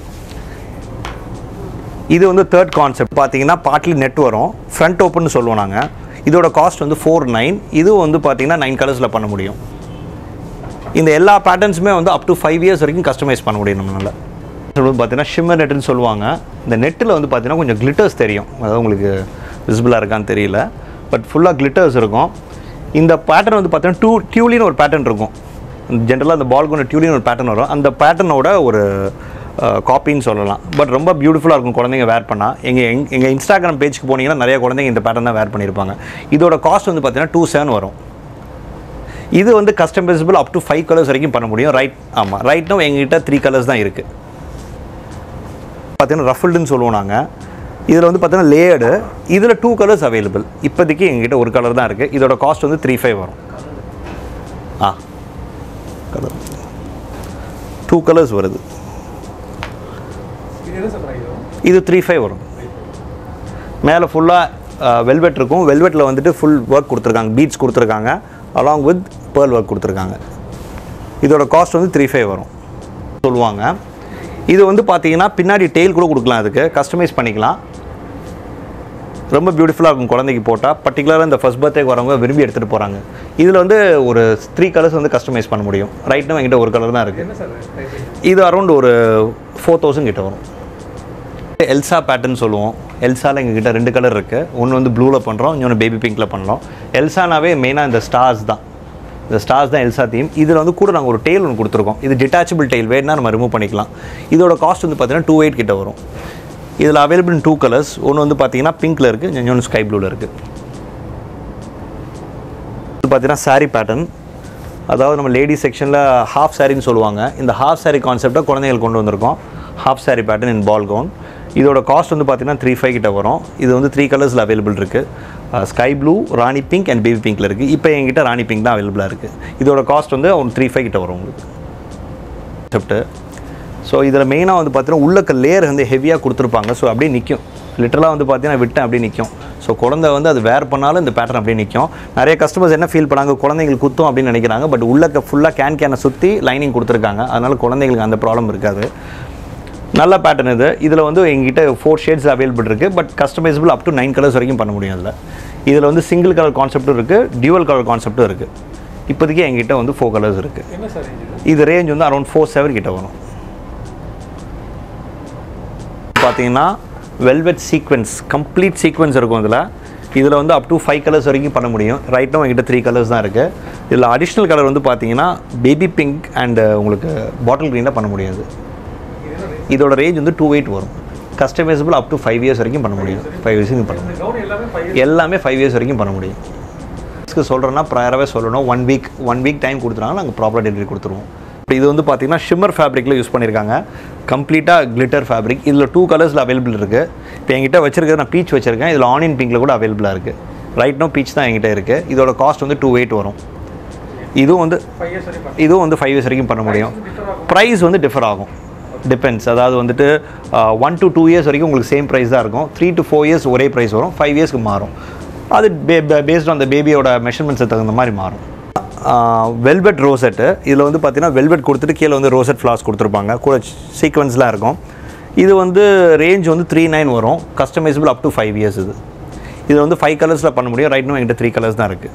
இது வந்து தேர்ட் கான்செப்ட் பார்த்தீங்கன்னா பார்ட்லி நெட் வரும் ஃப்ரண்ட் ஓப்பன் சொல்லுவோம் நாங்கள் இதோட காஸ்ட் வந்து ஃபோர் நைன் இதுவும் வந்து பார்த்தீங்கன்னா நைன் கலர்ஸில் பண்ண முடியும் இந்த எல்லா பேட்டர்ன்ஸுமே வந்து அப் டு ஃபைவ் இயர்ஸ் வரைக்கும் கஸ்டமைஸ் பண்ண முடியும் நம்மளால் இது வந்து பார்த்தீங்கன்னா ஷிம்மர் நெட்டுன்னு சொல்லுவாங்க இந்த நெட்டில் வந்து பார்த்தீங்கன்னா கொஞ்சம் கிளிட்டர்ஸ் தெரியும் அதாவது உங்களுக்கு விசிபிளாக இருக்கான்னு தெரியல பட் ஃபுல்லாக கிளிட்டர்ஸ் இருக்கும் இந்த பேட்டர்ன் வந்து பார்த்தீங்கன்னா டூ டியூலின்னு ஒரு பேட்டர்ன் இருக்கும் ஜென்ரலாக அந்த பால் கொண்ட டியூலின்னு ஒரு பேட்டர்ன் வரும் அந்த பேட்டர்னோட ஒரு காப்பின்னு சொல்லலாம் பட் ரொம்ப பியூட்டிஃபுல்லாக இருக்கும் குழந்தைங்க வேர் பண்ணால் எங்கள் எங் எங்கள் இன்ஸ்டாகிராம் பேஜ்க்கு போனீங்கன்னா நிறைய குழந்தைங்க இந்த பேட்டர்ன் தான் வேர் பண்ணியிருப்பாங்க இதோட காஸ்ட் வந்து பார்த்தீங்கன்னா டூ செவன் வரும் இது வந்து customisable up to five colours வரைக்கும் பண்ண முடியும் ரைட் ஆமாம் ரைட் நோ எங்ககிட்ட த்ரீ கலர்ஸ் தான் இருக்குது பார்த்தீங்கன்னா ரஃபிள்டுன்னு சொல்லுவோம் நாங்கள் இதில் வந்து பார்த்தீங்கன்னா லேயர்டு இதில் டூ கலர்ஸ் அவைலபிள் இப்போதைக்கு எங்ககிட்ட ஒரு கலர் தான் இருக்குது இதோட காஸ்ட் வந்து த்ரீ ஃபைவ் வரும் ஆ கலர் டூ கலர்ஸ் வருது இது என்ன சார் ப்ரைஸ் வரும் இது த்ரீ ஃபைவ் வரும் மேலே ஃபுல்லாக வெல்வெட் இருக்கும் வெல்வெட்டில் வந்துட்டு ஃபுல் ஒர்க் கொடுத்துருக்காங்க பீட்ஸ் கொடுத்துருக்காங்க அலாங் வித் பேர்ல் ஒர்க் கொடுத்துருக்காங்க இதோட காஸ்ட் வந்து த்ரீ ஃபைவ் வரும் சொல்லுவாங்க இது வந்து பார்த்தீங்கன்னா பின்னாடி டெயில் கூட கொடுக்கலாம் அதுக்கு கஸ்டமைஸ் பண்ணிக்கலாம் ரொம்ப பியூட்டிஃபுல்லாக இருக்கும் குழந்தைக்கு போட்டால் பர்டிகுலராக இந்த ஃபர்ஸ்ட் பர்த்டேக்கு வரவங்க விரும்பி எடுத்துகிட்டு போகிறாங்க இதில் வந்து ஒரு த்ரீ கலர்ஸ் வந்து கஸ்டமைஸ் பண்ண முடியும் ரைட்னா என்கிட்ட ஒரு கலர் தான் இருக்குது என்ன சார் ப்ரைஸ் இது அரௌண்ட் ஒரு ஃபோர் தௌசண்ட் கிட்ட வரும் எல்சா பேட்டர்ன் சொல்லுவோம் எல்சாவில் எங்ககிட்ட ரெண்டு கலர் இருக்குது ஒன்று வந்து ப்ளூவில் பண்ணுறோம் இன்னொன்று பேபி பிங்க்கில் பண்ணுறோம் எல்சானாவே மெயினாக இந்த ஸ்டார்ஸ் தான் இந்த ஸ்டார்ஸ் தான் எல்சா தீம் இதில் வந்து கூட நாங்கள் ஒரு டெயில் ஒன்று கொடுத்துருக்கோம் இது டிட்டாச்சபிள் டெயில் வேணுனா நம்ம ரிமூவ் பண்ணிக்கலாம் இதோட காஸ்ட் வந்து பார்த்தீங்கன்னா டூ எயிட் கிட்ட வரும் இதில் அவைலபிள் டூ கலர்ஸ் ஒன்று வந்து பார்த்தீங்கன்னா பிங்க்கில் இருக்குது இன்னொன்று ஸ்கை ப்ளூவில் இருக்குது இது பார்த்தீங்கன்னா saree பேட்டர்ன் அதாவது நம்ம லேடி செக்ஷனில் ஹாஃப் சாரின்னு சொல்லுவாங்க இந்த ஹாஃப் saree கான்செப்டை குழந்தைகள் கொண்டு வந்திருக்கோம் half saree pattern in ball gown இதோட காஸ்ட் வந்து பார்த்தீங்கன்னா த்ரீ ஃபைவ் கிட்ட வரும் இது வந்து த்ரீ கலர்ஸில் அவைலபிள் இருக்குது sky blue rani pink and baby பிங்க்கில் இருக்குது இப்போ என்கிட்ட ராணி பிங்க் தான் அவைலபிளாக இருக்குது இதோட காஸ்ட் வந்து ஒரு த்ரீ ஃபைவ் கிட்ட வரும் உங்களுக்கு கான்செப்ட்டு ஸோ இதில் மெயினாக வந்து பார்த்தீங்கன்னா உள்ளக்க லேயர் வந்து ஹெவியாக கொடுத்துருப்பாங்க ஸோ அப்படியே நிற்கும் லிட்டரலாக வந்து பார்த்தீங்கன்னா விட்டேன் அப்படியே நிற்கும் ஸோ குழந்தை வந்து அது வேர் பண்ணாலும் இந்த பேட்டர்ன் அப்படியே நிற்கும் நிறைய கஸ்டமர்ஸ் என்ன ஃபீல் பண்ணாங்க குழந்தைங்களுக்கு குத்தும் அப்படின்னு நினைக்கிறாங்க பட் உள்ளக்க ஃபுல்லாக கேன் கேனை சுற்றி லைனிங் கொடுத்துருக்காங்க அதனால் குழந்தைங்களுக்கு அந்த ப்ராப்ளம் இருக்காது நல்ல பேட்டர்ன் இது இதில் வந்து எங்கிட்ட ஃபோர் ஷேட்ஸ் அவைலபிள் இருக்குது but customisable up to nine colours வரைக்கும் பண்ண முடியும் அதில் இதில் வந்து சிங்கிள் கலர் கான்செப்ட்டும் இருக்குது டியூவல் கலர் கான்செப்ட்டும் இருக்குது இப்போதைக்கு எங்கிட்ட வந்து ஃபோர் கலர்ஸ் இருக்குது என்ன சார் ரேஞ்ச் இது இது ரேஞ்ச் வந்து அரௌண்ட் ஃபோர் செவன் கிட்ட வரும் பார்த்தீங்கன்னா வெல்வெட் சீக்வென்ஸ் கம்ப்ளீட் சீக்வென்ஸ் இருக்கும் இதில் இதில் வந்து அப் டு ஃபைவ் கலர்ஸ் வரைக்கும் பண்ண முடியும் ரைட் now என்கிட்ட த்ரீ கலர்ஸ் தான் இருக்குது இதில் அடிஷ்னல் கலர் வந்து பார்த்தீங்கன்னா பேபி பிங்க் அண்ட் உங்களுக்கு பாட்டில் க்ரீனில் பண்ண முடியாது இதோட ரேஞ்ச் வந்து டூ எயிட் வரும் customisable up to five years வரைக்கும் பண்ண முடியும் ஃபைவ் இயர்ஸ் பண்ண முடியும் இந்த கவுன் எல்லாமே ஃபைவ் எல்லாமே ஃபைவ் இயர்ஸ் வரைக்கும் பண்ண முடியும் சொல்கிறேன்னா ப்ரையராகவே சொல்லணும் one week one week time கொடுத்துட்டாங்கன்னா நாங்கள் ப்ராப்பர் டெலிவரி கொடுத்துருவோம் இப்போ இது வந்து பார்த்தீங்கன்னா ஷிம்மர் ஃபேப்ரிக்கில் யூஸ் பண்ணியிருக்காங்க கம்ப்ளீட்டாக கிளிட்டர் ஃபேப்ரிக் இதில் டூ கலர்ஸில் அவைலபிள் இருக்குது இப்போ என்கிட்ட வச்சிருக்கிறது நான் பீச் வச்சிருக்கேன் இதில் ஆனியன் பிங்கில் கூட அவைலபிளாக இருக்குது ரைட் நோ பீச் தான் என்கிட்ட இருக்குது இதோட காஸ்ட் வந்து டூ எயிட் வரும் இதுவும் வந்து ஃபைவ் இயர்ஸ் வரைக்கும் பண்ணலாம் இதுவும் வந்து ஃபைவ் இயர்ஸ் வரைக்கும் பண்ண முடியும் ப்ரைஸ் வந்து டிஃபர் ஆகும் டிபெண்ட்ஸ் அதாவது வந்துட்டு ஒன் to டூ இயர்ஸ் வரைக்கும் உங்களுக்கு சேம் ப்ரைஸ் தான் இருக்கும் த்ரீ to ஃபோர் இயர்ஸ் ஒரே ப்ரைஸ் வரும் ஃபைவ் இயர்ஸ்க்கு மாறும் அது பேஸ்ட் ஆன் த பேபியோட மெஷர்மெண்ட்ஸை தகுந்த மாதிரி மாறும் வெல்வெட் ரோசெட்டு இதில் வந்து பார்த்தீங்கன்னா வெல்வெட் கொடுத்துட்டு கீழே வந்து ரோசெட் ஃப்ளாஸ் கொடுத்துருப்பாங்க கூட சீக்வன்ஸ்லாம் இருக்கும் இது வந்து ரேஞ்ச் வந்து த்ரீ நைன் வரும் customisable up to five years இது இது வந்து ஃபைவ் கலர்ஸில் பண்ண முடியும் ரைட் நோ என்கிட்ட த்ரீ கலர்ஸ் தான் இருக்குது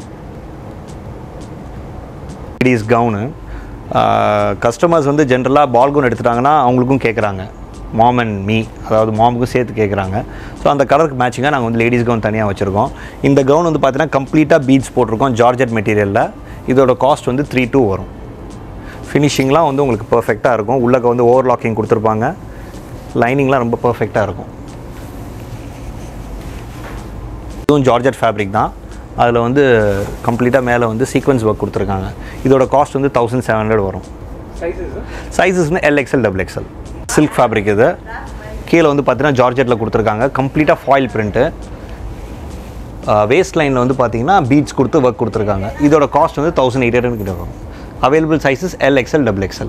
லேடிஸ் கவுனு கஸ்டமர்ஸ் வந்து ஜென்ரலாக பால் கவுன் எடுத்துட்டாங்கன்னா அவங்களுக்கும் கேட்குறாங்க மாம் அண்ட் மீ அதாவது மாமுக்கும் சேர்த்து கேட்குறாங்க ஸோ அந்த கலருக்கு மேட்சிங்காக நாங்கள் வந்து லேடிஸ் கவுன் தனியாக வச்சுருக்கோம் இந்த கவுன் வந்து பார்த்தீங்கன்னா கம்ப்ளீட்டாக பீட்ஸ் போட்டிருக்கோம் ஜார்ஜெட் மெட்டீரியலில் இதோட காஸ்ட் வந்து த்ரீ டூ வரும் ஃபினிஷிங்லாம் வந்து உங்களுக்கு பர்ஃபெக்டாக இருக்கும் உள்ளக்க வந்து ஓவர்லாக்கிங் கொடுத்துருப்பாங்க லைனிங்லாம் ரொம்ப பர்ஃபெக்டாக இருக்கும் இதுவும் ஜார்ஜெட் ஃபேப்ரிக் தான் அதில் வந்து கம்ப்ளீட்டாக மேலே வந்து சீக்வன்ஸ் ஒர்க் கொடுத்துருக்காங்க இதோட காஸ்ட் வந்து தௌசண்ட் செவன் ஹண்ட்ரட் வரும் சைஸஸ் சைஸஸ்னு L XL double XL silk fabric இது கீழே வந்து பார்த்தீங்கன்னா ஜார்ஜெட்டில் கொடுத்துருக்காங்க கம்ப்ளீட்டாக ஃபாயில் பிரிண்ட்டு வேஸ்ட் லைனில் வந்து பார்த்தீங்கன்னா பீட்ஸ் கொடுத்து ஒர்க் கொடுத்துருக்காங்க இதோட காஸ்ட் வந்து தௌசண்ட் எயிட் ஹண்ட்ரட் கிட்ட வரும் available sizes L XL double XL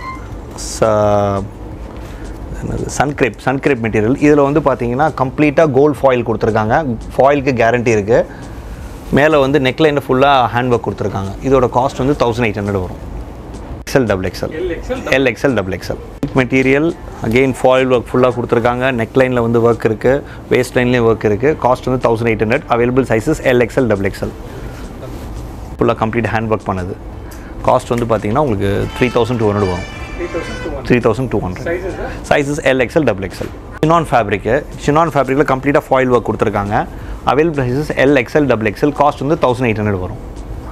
என்னது சன்கிரேப் சன்கிரேப் மெட்டீரியல் இதில் வந்து பார்த்தீங்கன்னா கம்ப்ளீட்டாக கோல்ட் ஃபாயில் கொடுத்துருக்காங்க ஃபாயிலுக்கு கேரண்டி இருக்குது மேலே வந்து நெக்லைனில் ஃபுல்லாக ஹேண்ட் ஒர்க் கொடுத்துருக்காங்க இதோட காஸ்ட் வந்து தௌசண்ட் எயிட் ஹண்ட்ரட் வரும் XL double XL L XL L XL double XL material again foil work ஃபுல்லாக கொடுத்துருக்காங்க நெக் லைனில் வந்து ஒர்க் இருக்குது வேஸ்ட் லைன்லேயும் ஒர்க் இருக்குது காஸ்ட் வந்து thousand eight hundred available sizes L XL double XL ஃபுல்லாக கம்ப்ளீட் ஹேண்ட் ஒர்க் பண்ணது காஸ்ட் வந்து பார்த்தீங்கன்னா உங்களுக்கு த்ரீ தௌசண்ட் டூ ஹண்ட்ரட் வரும் three thousand two hundred three thousand two hundred sizes sizes L XL double XL chinon fabric chinon ஃபேப்ரிக்கில் கம்ப்ளீட்டாக foil work கொடுத்துருக்காங்க available sizes L XL double XL cost வந்து thousand eight hundred வரும்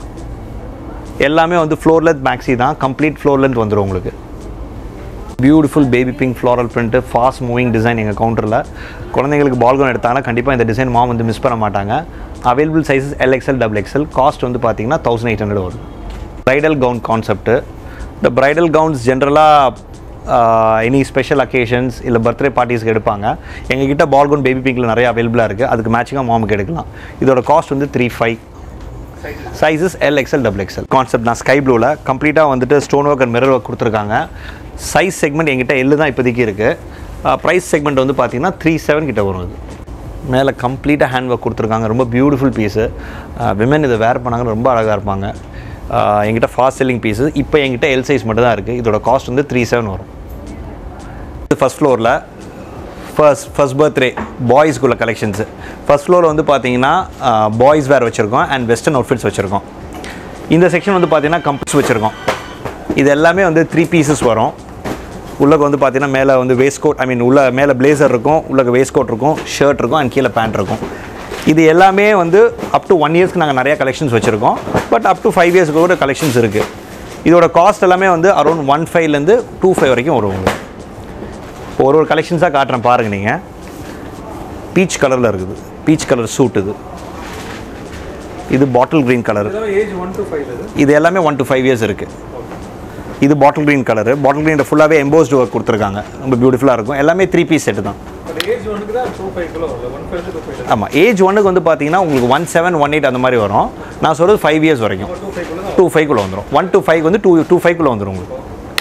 எல்லாமே வந்து floor length maxi தான் complete floor length வந்துடும் உங்களுக்கு beautiful baby pink floral print fast moving design எங்கள் கவுண்டரில் குழந்தைங்களுக்கு பால்கோன் எடுத்தாங்கன்னா கண்டிப்பாக இந்த டிசைன் மாம் வந்து மிஸ் பண்ண மாட்டாங்க available sizes L XL double XL cost வந்து பார்த்தீங்கன்னா தௌசண்ட் எயிட் ஹண்ட்ரட் வரும் ப்ரைடல் கவுன் கான்செப்ட்டு இந்த ப்ரைடல் கவுன்ஸ் ஜென்ரலாக எனி ஸ்பெஷல் அக்கேஷன்ஸ் இல்லை பர்த்டே பார்ட்டிஸ்க்கு எடுப்பாங்க எங்ககிட்ட பால்கோன் பேபி பிங்கில் நிறைய அவைலபிளாக இருக்குது அதுக்கு மேட்சிங்காக மாமுக்கு எடுக்கலாம் இதோட காஸ்ட் வந்து three five sizes L XL double XL concept நான் ஸ்கை ப்ளூவில் கம்ப்ளீட்டாக வந்துட்டு stone work and mirror work கொடுத்துருக்காங்க சைஸ் செக்மெண்ட் எங்கிட்ட எல்லு தான் இப்போதைக்கு இருக்குது ப்ரைஸ் செக்மெண்ட் வந்து பார்த்தீங்கன்னா த்ரீ செவன் கிட்ட வரும் இது மேலே கம்ப்ளீட்டாக ஹேண்ட் ஒர்க் கொடுத்துருக்காங்க ரொம்ப பியூட்டிஃபுல் பீஸு விமன் இதை வேர் பண்ணாங்க ரொம்ப அழகாக இருப்பாங்க ஆஹ் என்கிட்ட ஃபாஸ்ட் செல்லிங் பீஸு இப்போ என்கிட்ட எல் சைஸ் மட்டும் தான் இருக்குது இதோட காஸ்ட் வந்து த்ரீ செவன் வரும் ஃபர்ஸ்ட் ஃப்ளோரில் ஃபர்ஸ்ட் ஃபர்ஸ்ட் பர்த்டே பாய்ஸ்க்குள்ள கலெக்ஷன்ஸு ஃபர்ஸ்ட் ஃப்ளோரில் வந்து பார்த்தீங்கன்னா பாய்ஸ் வேர் வச்சுருக்கோம் அண்ட் வெஸ்டர்ன் அவுட்ஃபிட்ஸ் வச்சுருக்கோம் இந்த செக்ஷன் வந்து பார்த்தீங்கன்னா கம்ப்ளீட்ஸ் வச்சுருக்கோம் இது எல்லாமே வந்து த்ரீ பீசஸ் வரும் உள்ளக்கு வந்து பார்த்தீங்கன்னா மேலே வந்து வேஸ்ட் கோட் ஐ மீன் உள்ள மேலே பிளேசர் இருக்கும் உள்ளக்கு வேஸ்ட் கோட் இருக்கும் ஷர்ட் இருக்கும் அண்ட் கீழே பேண்ட் இருக்கும் இது எல்லாமே வந்து அப் டு ஒன் இயர்ஸ்க்கு நாங்கள் நிறைய கலெக்ஷன்ஸ் வச்சுருக்கோம் பட் அப் டு ஃபைவ் இயர்ஸ்க்கு கூட கலெக்ஷன்ஸ் இருக்குது இதோட காஸ்ட் எல்லாமே வந்து அரௌண்ட் ஒன் ஃபைவ்லேருந்து டூ ஃபைவ் வரைக்கும் வரும் உங்களுக்கு இப்போ ஒரு ஒரு கலெக்ஷன்ஸாக காட்டுறேன் பாருங்கள் நீங்கள் பீச் கலரில் இருக்குது பீச் கலர் சூட் இது இது பாட்டில் க்ரீன் கலர் இதெல்லாம் ஏஜ் ஒன் டு ஃபைவ் இது இது எல்லாமே ஒன் to ஃபைவ் இயர்ஸ் இருக்குது இது பாட்டில் க்ரீன் கலரு பாட்டில் க்ரீனில் ஃபுல்லாகவே எம்போஸ்டு ஒர்க் கொடுத்துருக்காங்க ரொம்ப பியூட்டிஃபுல்லாக இருக்கும் எல்லாமே த்ரீ பீஸ் செட்டு தான் பட் ஏஜ் ஒன்றுக்கு தான் டூ ஃபைவ் கிலோ வரல ஒன் ஃபைவ் டூ ஃபைவ் ஆமாம் ஏஜ் ஒன்றுக்கு வந்து பார்த்தீங்கன்னா உங்களுக்கு ஒன் செவன் ஒன் எயிட் அந்த மாதிரி வரும் நான் சொல்கிறது ஃபைவ் இயர்ஸ் வரைக்கும் டூ ஃபைவ் கிலோ தான் டூ ஃபைவ்க்குள்ளே வந்துடும் ஒன் to ஃபைவ் வந்து டூ டூ ஃபைவ்க்குள்ளே வந்துடும் உங்களுக்கு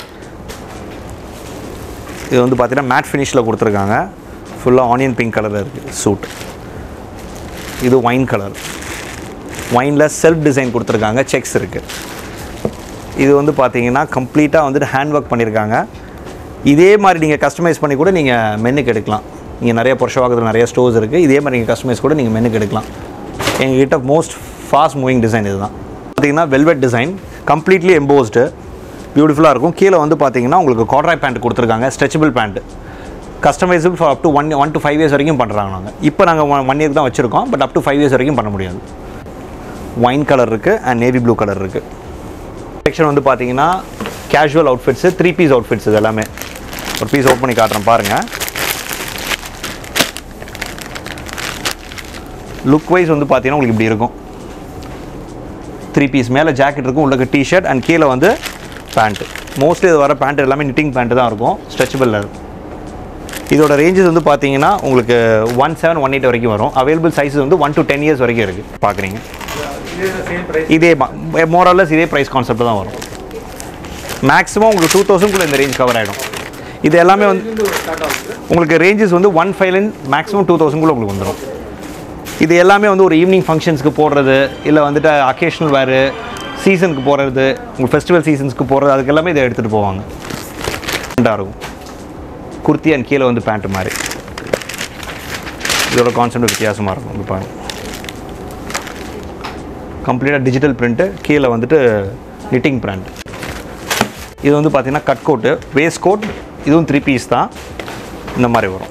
இது வந்து பார்த்தீங்கன்னா மேட் ஃபினிஷில் கொடுத்துருக்காங்க ஃபுல்லாக ஆனியன் பிங்க் கலரில் இருக்குது சூட் இது ஒயின் கலர் ஒயினில் செல்ஃப் டிசைன் கொடுத்துருக்காங்க செக்ஸ் இருக்குது இது வந்து பார்த்தீங்கன்னா கம்ப்ளீட்டாக வந்துட்டு ஹேண்ட் ஒர்க் பண்ணியிருக்காங்க இதே மாதிரி நீங்கள் கஸ்டமைஸ் பண்ணி கூட நீங்கள் மென்னுக்கு எடுக்கலாம் நீங்கள் நிறைய புருஷவாக்கத்தில் நிறைய ஸ்டோர்ஸ் இருக்குது இதே மாதிரி நீங்கள் கஸ்டமைஸ் கூட நீங்கள் மென்னுக்கு எடுக்கலாம் எங்ககிட்ட மோஸ்ட் ஃபாஸ்ட் மூவிங் டிசைன் இதுதான் பார்த்தீங்கன்னா வெல்வெட் டிசைன் கம்ப்ளீட்லி எம்போஸ்டு பியூட்டிஃபுல்லாக இருக்கும் கீழே வந்து பார்த்தீங்கன்னா உங்களுக்கு காட்ராய் பேண்ட் கொடுத்துருக்காங்க stretchable pant customisable for up to one one to five years வரைக்கும் பண்ணுறாங்க நாங்கள் இப்போ நாங்கள் ஒன் இயர் தான் வச்சுருக்கோம் but up to five years வரைக்கும் பண்ண முடியாது ஒயின் கலர் இருக்குது அண்ட் நேவி ப்ளூ கலர் இருக்குது செக்ஷன் வந்து பார்த்தீங்கன்னா casual outfits three piece outfits இது எல்லாமே ஒரு பீஸ் ஓப்பன் பண்ணி காட்டுறேன் பாருங்கள் லுக் வைஸ் வந்து பார்த்தீங்கன்னா உங்களுக்கு இப்படி இருக்கும் த்ரீ பீஸ் மேலே ஜாக்கெட் இருக்கும் உள்ளக்கு டிஷர்ட் அண்ட் கீழே வந்து பேண்ட்டு மோஸ்ட்லி இது வர பேண்ட் எல்லாமே நிட்டிங் பேண்ட்டு தான் இருக்கும் ஸ்ட்ரெச்சபிளில் இருக்கும் இதோட ரேஞ்சஸ் வந்து பார்த்தீங்கன்னா உங்களுக்கு ஒன் செவன் ஒன் எயிட் வரைக்கும் வரும் அவைலபிள் சைஸஸ் வந்து ஒன் to டென் இயர்ஸ் வரைக்கும் இருக்குது பார்க்குறீங்க இதே சேம் பிரைஸ் இதே மோரல்லஸ் இதே ப்ரைஸ் கான்செப்ட் தான் வரும் மேக்ஸிமம் உங்களுக்கு டூ தௌசண்ட்குள்ளே இந்த ரேஞ்ச் கவர் ஆகிடும் இது எல்லாமே வந்து ஸ்டார்ட் ஆகுது உங்களுக்கு ரேஞ்சஸ் வந்து ஒன் ஃபைவ்லேருந்து மேக்ஸிமம் டூ தௌசண்ட்குள்ளே உங்களுக்கு வந்துடும் இது எல்லாமே வந்து ஒரு ஈவினிங் ஃபங்க்ஷன்ஸ்க்கு போடுறது இல்லை வந்துட்டு அக்கேஷனல் வேறு சீசனுக்கு போடுறது உங்கள் ஃபெஸ்டிவல் சீசன்ஸ்க்கு போடுறது அதுக்கு எல்லாமே இதை எடுத்துகிட்டு போவாங்க ரெண்டாக இருக்கும் குர்த்தி அண்ட் கீழே வந்து பேண்ட் மாதிரி இதோட கான்செப்ட் வித்தியாசமாக இருக்கும் இது பாருங்க கம்ப்ளீட்டாக டிஜிட்டல் பிரிண்ட்டு கீழே வந்துட்டு நிட்டிங் பிராண்ட் இது வந்து பார்த்தீங்கன்னா கட் கோட்டு வேஸ்ட் கோட் இதுவும் த்ரீ பீஸ் தான் இந்த மாதிரி வரும்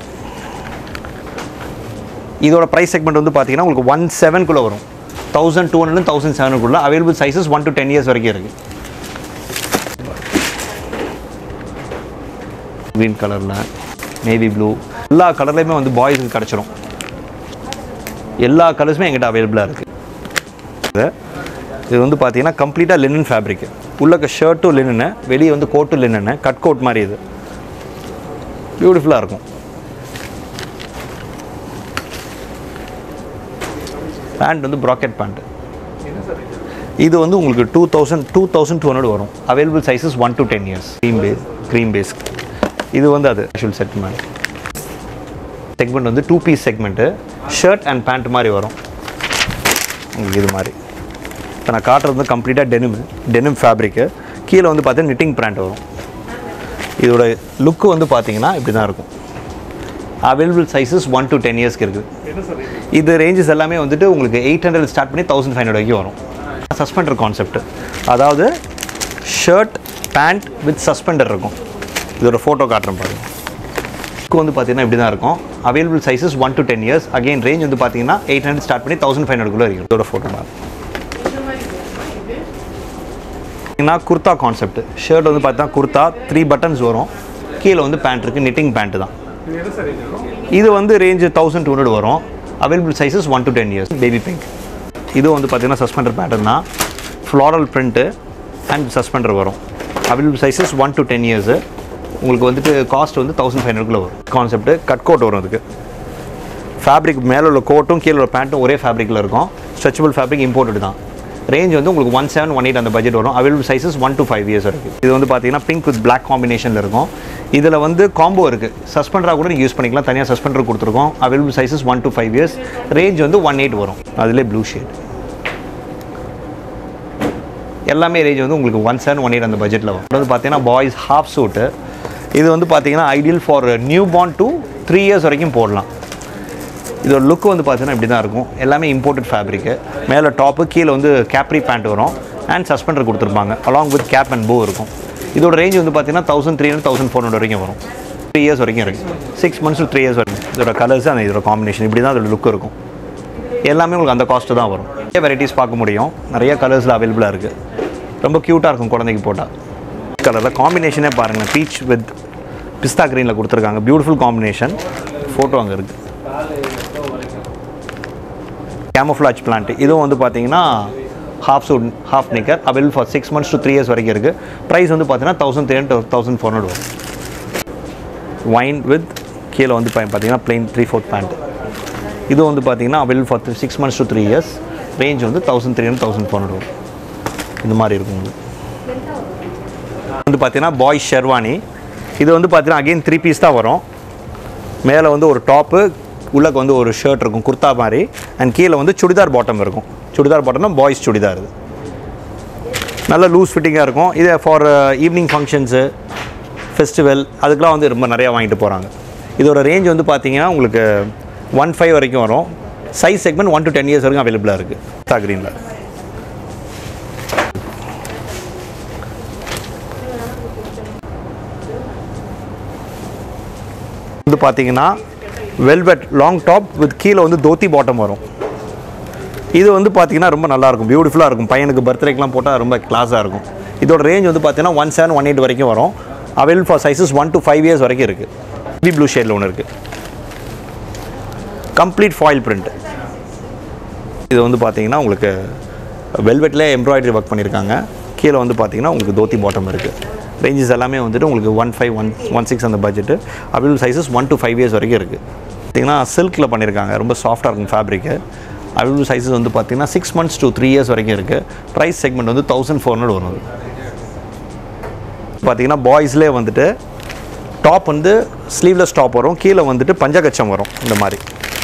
இதோட ப்ரைஸ் செக்மெண்ட் வந்து பார்த்தீங்கன்னா உங்களுக்கு ஒன் செவன்குள்ளே வரும் தௌசண்ட் டூ ஹண்ட்ரட் தௌசண்ட் செவனுக்குள்ளே available sizes one to ten years வரைக்கும் இருக்குது க்ரீன் கலரில் நேவி ப்ளூ எல்லா கலர்லேயுமே வந்து பாய்ஸுக்கு கிடச்சிரும் எல்லா கலர்ஸுமே எங்கிட்ட அவைலபிளாக இருக்குது இது வந்து பார்த்தீங்கன்னா கம்ப்ளீட்டாக லினன் ஃபேப்ரிக் உள்ளக்க ஷர்ட்டும் லினனு வெளியே வந்து கோட்டும் லினனு கட் கோட் மாதிரி இது பியூட்டிஃபுல்லாக இருக்கும் பேண்ட் வந்து ப்ராக்கெட் பேண்ட் என்ன சார் இது இது வந்து உங்களுக்கு two thousand two thousand two hundred வரும் available sizes one to ten years cream base cream base இது வந்து அது ஆக்சுவல் செட் மாதிரி செக்மெண்ட் வந்து two piece segment shirt and pant மாதிரி வரும் உங்களுக்கு இது மாதிரி இப்போ நான் காட்டுறது வந்து கம்ப்ளீட்டாக டெனிம் டெனிம் ஃபேப்ரிக்கு கீழே வந்து பார்த்தீங்கன்னா நிட்டிங் பிராண்ட் வரும் இதோட லுக்கு வந்து பார்த்தீங்கன்னா இப்படி தான் இருக்கும் available sizes one to ten இயர்ஸ்க்கு இருக்குது என்ன சார் இது இது ரேஞ்சஸ் எல்லாமே வந்துட்டு உங்களுக்கு எயிட் ஹண்ட்ரட் ஸ்டார்ட் பண்ணி தௌசண்ட் ஃபைவ் ஹண்ட்ரட் வரைக்கும் வரும் சஸ்பெண்டர் கான்செப்ட் அதாவது ஷர்ட் பேண்ட் வித் சஸ்பெண்டர் இருக்கும் இதோட ஃபோட்டோ காட்டுறேன் பாருங்க இதுக்கு வந்து பார்த்தீங்கன்னா இப்படி தான் இருக்கும் available sizes one to ten years again range வந்து பார்த்தீங்கன்னா எயிட் ஹண்ட்ரட் ஸ்டார்ட் பண்ணி தௌசண்ட் ஃபைவ் ஹண்ட்ரட்குள்ளே இருக்கும் இதோட ஃபோட்டோ பாருங்க பார்த்தீங்கன்னா குர்தா கான்செப்ட் ஷர்ட் வந்து பார்த்தீங்கன்னா குர்தா த்ரீ பட்டன்ஸ் வரும் கீழே வந்து பேண்ட் இருக்குது நிட்டிங் பேண்ட்டு தான் இது என்ன சார் இது வரும் இது வந்து ரேஞ்ச் தௌசண்ட் டூ ஹண்ட்ரட் வரும் available sizes one to ten years baby pink இது வந்து பார்த்தீங்கன்னா சஸ்பெண்டர் பேட்டர்ன் தான் ஃப்ளாரல் பிரிண்ட்டு அண்ட் சஸ்பெண்டர் வரும் available sizes one to ten years உங்களுக்கு வந்துட்டு காஸ்ட் வந்து தௌசண்ட் ஃபைவ் ஹண்ட்ரட்குள்ளே வரும் கான்செப்ட் கட் கோட் வரும் அதுக்கு ஃபேப்ரிக் மேலே உள்ள கோட்டும் கீழே உள்ள பேண்ட்டும் ஒரே ஃபேப்ரிக்கில் இருக்கும் ஸ்ட்ரெச்சபிள் ஃபேப்ரிக் இம்போர்ட்டட் தான் ரேஞ்ச் வந்து உங்களுக்கு ஒன் செவன் ஒன் எயிட் அந்த பட்ஜெட் வரும் available sizes one to five years வரைக்கும் இது வந்து பார்த்தீங்கன்னா பிங்க் வித் பிளாக் காம்பினேஷனில் இருக்கும் இதில் வந்து காம்போ இருக்குது சஸ்பெண்டராக கூட நீங்கள் யூஸ் பண்ணிக்கலாம் தனியாக சஸ்பெண்டர் கொடுத்துருக்கோம் available sizes one to five years range வந்து ஒன் எயிட் வரும் அதிலே ப்ளூ ஷேட் எல்லாமே ரேஞ்ச் வந்து உங்களுக்கு ஒன் செவன் ஒன் எயிட் அந்த பட்ஜெட்டில் வரும் இது வந்து பார்த்தீங்கன்னா பாய்ஸ் ஹாஃப் சூட்டு இது வந்து பார்த்தீங்கன்னா ideal for newborn to three years வரைக்கும் போடலாம் இதோட லுக் வந்து பார்த்தீங்கன்னா இப்படி தான் இருக்கும் எல்லாமே இம்போர்ட்டட் ஃபேப்ரிக்கு மேலே டாப்பு கீழே வந்து கேப்ரி பேண்ட் வரும் அண்ட் சஸ்பெண்டர் கொடுத்துருப்பாங்க along with cap and bow இருக்கும் இதோட ரேஞ்ச் வந்து பார்த்தீங்கன்னா thousand three hundred thousand four hundred வரைக்கும் வரும் த்ரீ இயர்ஸ் வரைக்கும் இருக்குது சிக்ஸ் மந்த்ஸ் த்ரீ இயர்ஸ் வரைக்கும் இதோட கலர்ஸ் அந்த இதோட காம்பினேஷன் இப்படி தான் அதோட லுக் இருக்கும் எல்லாமே உங்களுக்கு அந்த காஸ்ட்டு தான் வரும் நிறைய வெரைட்டிஸ் பார்க்க முடியும் நிறைய கலர்ஸில் அவைலபிளாக இருக்குது ரொம்ப க்யூட்டாக இருக்கும் குழந்தைக்கு போட்டால் கலரில் காம்பினேஷனே பாருங்கள் பீச் வித் பிஸ்தா க்ரீனில் கொடுத்துருக்காங்க பியூட்டிஃபுல் காம்பினேஷன் ஃபோட்டோ அங்கே இருக்குது கேமோஃப்ளாஜ் பிளான்ட் இதுவும் வந்து பார்த்தீங்கன்னா half suit half knicker available for six months to three years வரைக்கும் இருக்குது ப்ரைஸ் வந்து பார்த்தீங்கன்னா thousand three hundred thousand four hundred வரும் ஒயின் வித் கீழே வந்து பா- பார்த்தீங்கன்னா plain த்ரீ ஃபோர்த் பேண்ட் இது வந்து பார்த்தீங்கன்னா available for six months to three years range வந்து thousand three hundred thousand four hundred வரும் இந்த மாதிரி இருக்கும் உங்களுக்கு வந்து பார்த்தீங்கன்னா பாய்ஸ் ஷெர்வானி இது வந்து பார்த்தீங்கன்னா அகைன் த்ரீ பீஸ் தான் வரும் மேலே வந்து ஒரு டாப்பு உள்ளக்கு வந்து ஒரு ஷர்ட் இருக்கும் குர்தா மாதிரி அண்ட் கீழே வந்து சுடிதார் பாட்டம் இருக்கும் சுடிதார் பாட்டம்னா பாய்ஸ் சுடிதார் இது நல்ல லூஸ் ஃபிட்டிங்காக இருக்கும் இது ஃபார் ஈவினிங் ஃபங்க்ஷன்ஸு ஃபெஸ்டிவல் அதுக்கெலாம் வந்து ரொம்ப நிறையா வாங்கிட்டு போகிறாங்க இதோட ரேஞ்ச் வந்து பார்த்தீங்கன்னா உங்களுக்கு ஒன் ஃபைவ் வரைக்கும் வரும் size segment one to ten years வரைக்கும் அவைலபிளாக இருக்குது பிஸ்தா க்ரீனில் வந்து பார்த்தீங்கன்னா வெல்வெட் லாங் டாப் வித் கீழே வந்து தோத்தி பாட்டம் வரும் இது வந்து பார்த்தீங்கன்னா ரொம்ப நல்லாயிருக்கும் பியூட்டிஃபுல்லாக இருக்கும் பையனுக்கு பர்த்டேக்கெலாம் போட்டால் ரொம்ப கிளாஸாக இருக்கும் இதோட ரேஞ்ச் வந்து பார்த்தீங்கன்னா ஒன் செவன் ஒன் எயிட் வரைக்கும் வரும் available for sizes one to five years வரைக்கும் இருக்குது வி ப்ளூ ஷேடில் ஒன்று இருக்குது கம்ப்ளீட் ஃபாயில் பிரிண்ட் இது வந்து பார்த்தீங்கன்னா உங்களுக்கு வெல்வெட்டில் எம்ப்ராய்டரி ஒர்க் பண்ணியிருக்காங்க கீழே வந்து பார்த்தீங்கன்னா உங்களுக்கு தோத்தி பாட்டம் இருக்குது ரேஞ்சஸ் எல்லாமே வந்துட்டு உங்களுக்கு one five one one six அந்த budget available sizes one to five years வரைக்கும் இருக்குது பார்த்தீங்கன்னா சில்கில் பண்ணியிருக்காங்க ரொம்ப சாஃப்டாக இருக்கும் ஃபேப்ரிக்கு அவைலபிள் சைஸஸ் வந்து பார்த்தீங்கன்னா six months to three years வரைக்கும் இருக்குது ப்ரைஸ் செக்மெண்ட் வந்து தௌசண்ட் ஃபோர் ஹண்ட்ரட் வரும் அது. பார்த்தீங்கன்னா பாய்ஸ்லேயே வந்துட்டு டாப் வந்து ஸ்லீவ்லெஸ் டாப் வரும் கீழே வந்துட்டு பஞ்சகச்சம் வரும் இந்த மாதிரி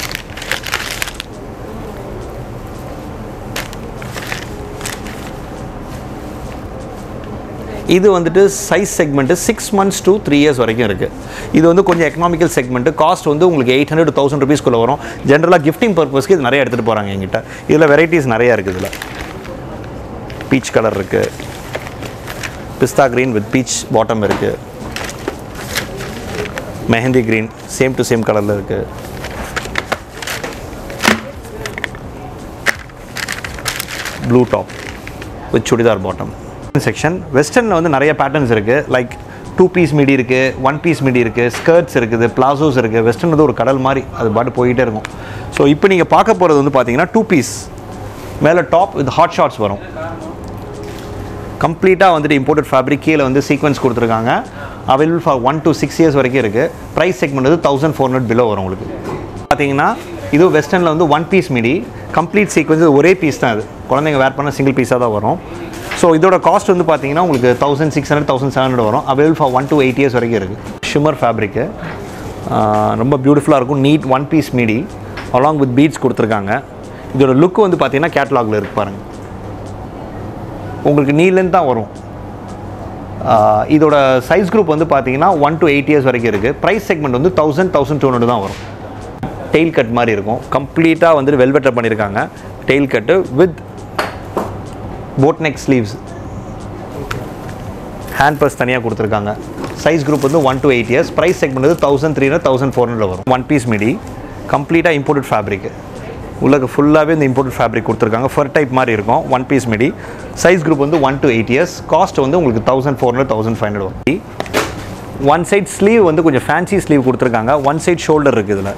இது வந்துட்டு size segment six months to three years வரைக்கும் இருக்குது இது வந்து கொஞ்சம் எக்கனாமிக்கல் செக்மெண்ட்டு காஸ்ட் வந்து உங்களுக்கு எயிட் ஹண்ட்ரட் தௌசண்ட் ருபீஸ்க்குள்ளே வரும் ஜென்ரலாக கிஃப்டிங் பர்பஸ்க்கு இது நிறைய எடுத்துகிட்டு போகிறாங்க எங்கிட்ட இதில் வெரைட்டிஸ் நிறையா இருக்குது இதில் பீச் கலர் இருக்குது pista green with peach bottom இருக்குது mehndi green same to same கலரில் இருக்குது blue top with churidar bottom section வெஸ்டர்னில் வந்து நிறைய பேட்டர்ன்ஸ் இருக்குது லைக் டூ பீஸ் மிடி இருக்குது ஒன் பீஸ் மிடி இருக்குது ஸ்கர்ட்ஸ் இருக்குது பிளாசோஸ் இருக்குது வெஸ்டர்ன் வந்து ஒரு கடல் மாதிரி அது பாட்டு போயிட்டே இருக்கும் ஸோ இப்போ நீங்கள் பார்க்க போகிறது வந்து பார்த்தீங்கன்னா டூ பீஸ் மேலே டாப் வித் ஹாட் ஷார்ட்ஸ் வரும் கம்ப்ளீட்டாக வந்துட்டு இம்போர்ட்டட் ஃபேப்ரிக் கீழே வந்து சீக்வன்ஸ் கொடுத்துருக்காங்க available for one to six years வரைக்கும் இருக்குது ப்ரைஸ் செக்மெண்ட் வந்து தௌசண்ட் ஃபோர் ஹண்ட்ரட் பிலோ வரும் உங்களுக்கு பார்த்தீங்கன்னா இது வெஸ்டர்னில் வந்து one piece midi complete sequins ஒரே பீஸ் தான் அது குழந்தைங்க வேர் பண்ண சிங்கிள் பீஸாக தான் வரும் ஸோ இதோட காஸ்ட் வந்து பார்த்தீங்கன்னா உங்களுக்கு thousand six hundred thousand seven hundred வரும் available for one to eight years வரைக்கும் இருக்குது ஷிம்மர் ஃபேப்ரிக்கு ரொம்ப பியூட்டிஃபுல்லாக இருக்கும் neat one piece midi along with beads கொடுத்துருக்காங்க இதோட லுக் வந்து பார்த்தீங்கன்னா கேட்லாகில் இருக்கு பாருங்கள் உங்களுக்கு நீலேருந்து தான் வரும் ஆஹ் இதோட சைஸ் குரூப் வந்து பார்த்தீங்கன்னா ஒன் to எயிட் இயர்ஸ் வரைக்கும் இருக்குது ப்ரைஸ் செக்மெண்ட் வந்து தௌசண்ட் தௌசண்ட் டூ ஹண்ட்ரட் தான் வரும் டெயில் கட் மாதிரி இருக்கும் கம்ப்ளீட்டாக வந்துட்டு வெல்வெட்டில் பண்ணியிருக்காங்க tail cut with boat neck sleeves hand purse தனியாக கொடுத்துருக்காங்க சைஸ் குரூப் வந்து one to eight years price segment வந்து thousand three hundred thousand four hundred வரும் ஒன் பீஸ் மிடி கம்ப்ளீட்டாக இம்போர்ட்டட் ஃபேப்ரிக் உள்ளக்கு ஃபுல்லாகவே இந்த இம்போர்ட்டட் ஃபேப்ரிக் கொடுத்துருக்காங்க ஃபர் டைப் மாதிரி இருக்கும் one piece midi size group வந்து one to eight years cost வந்து உங்களுக்கு thousand four hundred thousand five hundred வரும் ஒன் சைட் ஸ்லீவ் வந்து கொஞ்சம் ஃபேன்சி ஸ்லீவ் கொடுத்துருக்காங்க ஒன் சைட் ஷோல்டர் இருக்குது இதில்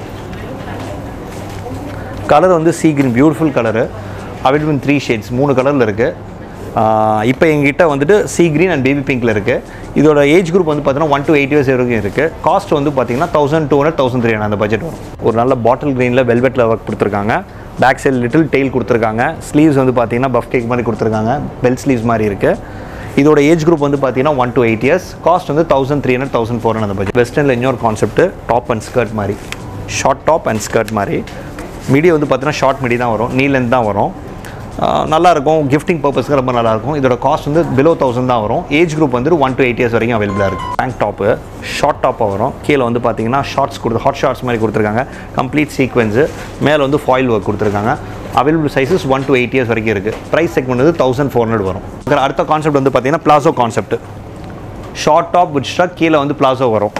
கலர் வந்து sea green beautiful colour available three shades மூணு கலரில் இருக்குது இப்போ எங்கிட்ட வந்துட்டு சீ கிரீன் அண்ட் பேபி பிங்க்கில் இருக்குது இதோட ஏஜ் குரூப் வந்து பார்த்தீங்கன்னா ஒன் to எயிட் இயர்ஸ் வரைக்கும் இருக்குது காஸ்ட் வந்து பார்த்தீங்கன்னா thousand two hundred thousand three hundred அந்த பட்ஜெட் வரும் ஒரு நல்ல பாட்டில் க்ரீனில் வெல்வெட்டில் ஒர்க் கொடுத்துருக்காங்க பேக் சைடு லிட்டில் டெயில் கொடுத்துருக்காங்க ஸ்லீவ்ஸ் வந்து பார்த்தீங்கன்னா பஃப் கேக் மாதிரி கொடுத்துருக்காங்க பெல் ஸ்லீவ்ஸ் மாதிரி இருக்குது இதோட ஏஜ் குரூப் வந்து பார்த்தீங்கன்னா one to eight years cost வந்து thousand three hundred thousand four hundred அந்த பட்ஜெட் வெஸ்டர்னில் இன்னொரு கான்செப்ட் டாப் அண்ட் ஸ்கர்ட் மாதிரி ஷார்ட் டாப் அண்ட் ஸ்கர்ட் மாதிரி மிடி வந்து பார்த்தீங்கன்னா ஷார்ட் மிடி தான் வரும் நீலேருந்து தான் வரும் ஆஹ் நல்லா இருக்கும் கிஃப்டிங் பர்பஸ்க்கு ரொம்ப நல்லா இருக்கும் இதோட காஸ்ட் வந்து பிலோ தௌசண்ட் தான் வரும் ஏஜ் குரூப் வந்து ஒன் to எயிட் இயர்ஸ் வரைக்கும் அவைலபிளாக இருக்குது பேங்க் டாப்பு ஷார்ட் டாப்பாக வரும் கீழே வந்து பார்த்தீங்கன்னா ஷார்ட்ஸ் கொடுத்து ஹாட் ஷார்ட்ஸ் மாதிரி கொடுத்துருக்காங்க கம்ப்ளீட் சீக்வன்ஸு மேலே வந்து ஃபாயில் ஒர்க் கொடுத்துருக்காங்க available sizes one to eight years வரைக்கும் இருக்குது ப்ரைஸ் செக்மெண்ட் வந்து தௌசண்ட் ஃபோர் ஹண்ட்ரட் வரும் இதுல அடுத்த கான்செப்ட் வந்து பார்த்தீங்கன்னா palazzo concept short top with struck கீழே வந்து பிளாசோ வரும்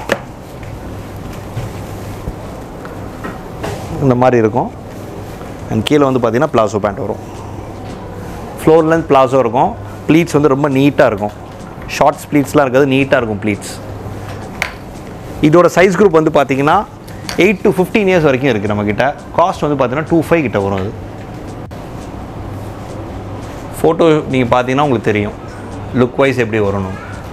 இந்த மாதிரி இருக்கும் அண்ட் கீழே வந்து பார்த்தீங்கன்னா பிளாசோ பேண்ட் வரும் ஃப்ளோர் லென்த் பிளாசோ இருக்கும் ப்ளீட்ஸ் வந்து ரொம்ப நீட்டாக இருக்கும் ஷார்ட்ஸ் ப்ளீட்ஸ்லாம் இருக்காது நீட்டாக இருக்கும் ப்ளீட்ஸ் இதோட சைஸ் குரூப் வந்து பார்த்தீங்கன்னா எயிட் to ஃபிஃப்டீன் இயர்ஸ் வரைக்கும் இருக்குது நம்மக்கிட்ட காஸ்ட் வந்து பார்த்தீங்கன்னா டூ ஃபைவ் கிட்ட வரும் அது ஃபோட்டோ நீங்கள் பார்த்தீங்கன்னா உங்களுக்கு தெரியும் லுக் வைஸ் எப்படி வரணும்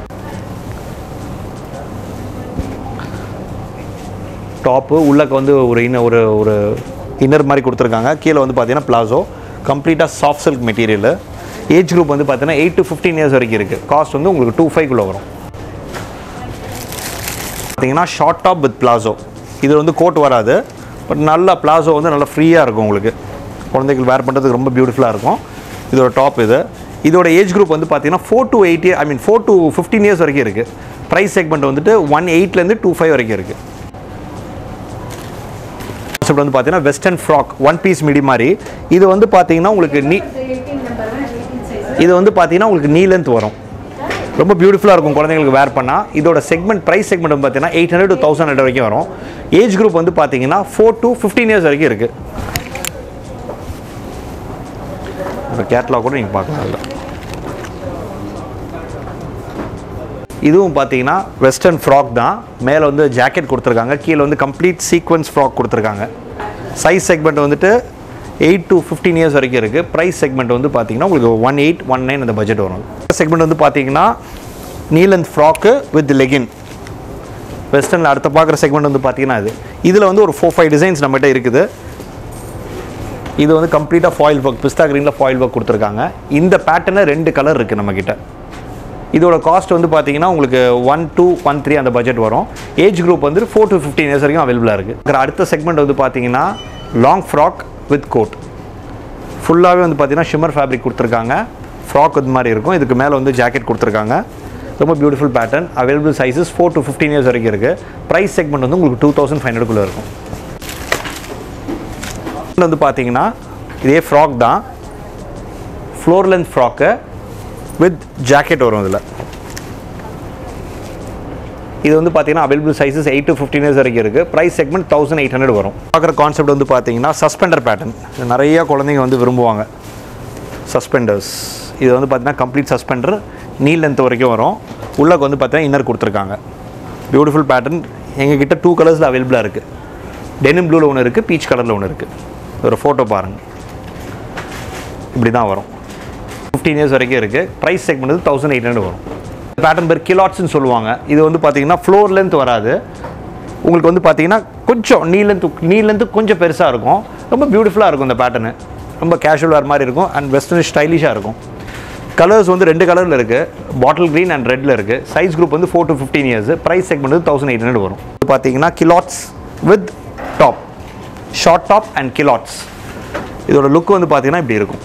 டாப்பு உள்ளக்க வந்து ஒரு இன்ன ஒரு ஒரு இன்னர் மாதிரி கொடுத்துருக்காங்க கீழே வந்து பார்த்தீங்கன்னா பிளாசோ கம்ப்ளீட்டாக soft silk material age group வந்து பார்த்தீங்கன்னா எயிட் to ஃபிஃப்டீன் இயர்ஸ் வரைக்கும் இருக்குது காஸ்ட் வந்து உங்களுக்கு டூ ஃபைவ்க்குள்ளே வரும் பார்த்தீங்கன்னா ஷார்ட் டாப் வித் பிளாசோ இது வந்து கோட் வராது பட் நல்ல பிளாசோ வந்து நல்லா ஃப்ரீயாக இருக்கும் உங்களுக்கு குழந்தைகள் வேர் பண்ணுறதுக்கு ரொம்ப பியூட்டிஃபுல்லாக இருக்கும் இதோட டாப் இது இதோட ஏஜ் குரூப் வந்து பார்த்தீங்கன்னா four to eight I mean four to fifteen years வரைக்கும் இருக்குது ப்ரைஸ் செக்மெண்ட் வந்துட்டு ஒன் எயிட்லேருந்து டூ ஃபைவ் வரைக்கும் இருக்குது கான்செப்ட் வந்து பார்த்தீங்கன்னா western frock one piece midi மாதிரி இது வந்து பார்த்தீங்கன்னா உங்களுக்கு நீ இது வந்து பார்த்தீங்கன்னா உங்களுக்கு நீ லென்த் வரும் ரொம்ப பியூட்டிஃபுல்லாக இருக்கும் குழந்தைங்களுக்கு வேர் பண்ணால் இதோட செக்மெண்ட் ப்ரைஸ் செக்மெண்ட் வந்து பார்த்தீங்கன்னா eight hundred to thousand hundred வரைக்கும் வரும் ஏஜ் குரூப் வந்து பார்த்தீங்கன்னா ஃபோர் டு ஃபிஃப்டீன் இயர்ஸ் வரைக்கும் இருக்குது இந்த கேட்லாக் கூட நீங்கள் பார்க்கலாம் அதில் இதுவும் பார்த்தீங்கன்னா வெஸ்டர்ன் ஃப்ராக் தான் மேலே வந்து ஜாக்கெட் கொடுத்துருக்காங்க கீழே வந்து கம்ப்ளீட் சீக்வன்ஸ் ஃப்ராக் கொடுத்துருக்காங்க சைஸ் செக்மெண்ட் வந்துட்டு எயிட் டு ஃபிஃப்டீன் இயர்ஸ் வரைக்கும் இருக்குது ப்ரைஸ் செக்மெண்ட் வந்து பார்த்தீங்கன்னா உங்களுக்கு ஒன் எயிட் ஒன் நைன் அந்த பட்ஜெட் வரும் செக்மெண்ட் வந்து பார்த்தீங்கன்னா நீலந்த் ஃப்ராக்கு வித் லெகின் வெஸ்டர்னில் அடுத்த பார்க்குற செக்மெண்ட் வந்து பார்த்தீங்கன்னா இது இதில் வந்து ஒரு ஃபோர் ஃபைவ் டிசைன்ஸ் நம்மகிட்ட இருக்குது இது வந்து கம்ப்ளீட்டாக ஃபாயில் ஒர்க் பிஸ்தா க்ரீனில் ஃபாயில் ஒர்க் கொடுத்துருக்காங்க இந்த பேட்டர்னில் ரெண்டு கலர் இருக்குது நம்மக்கிட்ட இதோட காஸ்ட் வந்து பார்த்தீங்கன்னா உங்களுக்கு ஒன் டூ ஒன் த்ரீ அந்த பட்ஜெட் வரும் ஏஜ் குரூப் வந்து ஃபோர் டு ஃபிஃப்டீன் இயர்ஸ் வரைக்கும் அவைலபிளாக இருக்குது அடுத்த செக்மெண்ட் வந்து பார்த்தீங்கன்னா லாங் ஃப்ராக் வித் கோட் ஃபுல்லாகவே வந்து பார்த்தீங்கன்னா ஷிம்மர் ஃபேப்ரிக் கொடுத்துருக்காங்க ஃப்ராக் இது மாதிரி இருக்கும் இதுக்கு மேலே வந்து ஜாக்கெட் கொடுத்துருக்காங்க ரொம்ப beautiful pattern available sizes four to fifteen years வரைக்கும் இருக்குது ப்ரைஸ் செக்மெண்ட் வந்து உங்களுக்கு டூ தௌசண்ட் ஃபைவ் ஹண்ட்ரட்குள்ளே இருக்கும் வந்து பார்த்தீங்கன்னா இதே ஃப்ராக் தான் floor length frock with jacket வரும் இதில் இது வந்து பார்த்தீங்கன்னா available sizes eight to fifteen years வரைக்கும் இருக்குது price segment thousand eight hundred வரும் பார்க்குற கான்செப்ட் வந்து பார்த்தீங்கன்னா சஸ்பெண்டர் பேட்டர்ன் இது நிறைய குழந்தைங்க வந்து விரும்புவாங்க சஸ்பெண்டர்ஸ் இது வந்து பார்த்தீங்கன்னா கம்ப்ளீட் சஸ்பெண்டர் நீ லென்த் வரைக்கும் வரும் உள்ளக்கு வந்து பார்த்தீங்கன்னா இன்னர் கொடுத்துருக்காங்க பியூட்டிஃபுல் பேட்டர்ன் எங்ககிட்ட டூ கலர்ஸில் அவைலபிளாக இருக்குது டெனிம் ப்ளூவில் ஒன்று இருக்குது பீச் கலரில் ஒன்று இருக்குது ஒரு ஃபோட்டோ பாருங்கள் இப்படி தான் வரும் ஃபிஃப்டீன் இயர்ஸ் வரைக்கும் இருக்குது ப்ரைஸ் செக்மெண்ட் வந்து தௌசண்ட் எயிட் ஹண்ட்ரட் வரும் பேட்டர்ன் பேர் கிலாட்ஸ்னு சொல்லுவாங்க இது வந்து பார்த்தீங்கன்னா ஃப்ளோர் லென்த் வராது உங்களுக்கு வந்து பார்த்தீங்கன்னா கொஞ்சம் நீ லென்த் நீ லென்த்து கொஞ்சம் பெருசாக இருக்கும் ரொம்ப பியூட்டிஃபுல்லாக இருக்கும் இந்த பேட்டர்னு ரொம்ப கேஷுவல் வேர் மாதிரி இருக்கும் அண்ட் வெஸ்டர்ன் ஸ்டைலிஷாக இருக்கும் கலர்ஸ் வந்து ரெண்டு கலரில் இருக்குது பாட்டில் க்ரீன் அண்ட் ரெட்டில் இருக்குது சைஸ் குரூப் வந்து four to fifteen years price segment வந்து தௌசண்ட் எயிட் ஹண்ட்ரட் வரும் இது பார்த்தீங்கன்னா culottes with top short top and culottes இதோட லுக் வந்து பார்த்தீங்கன்னா இப்படி இருக்கும்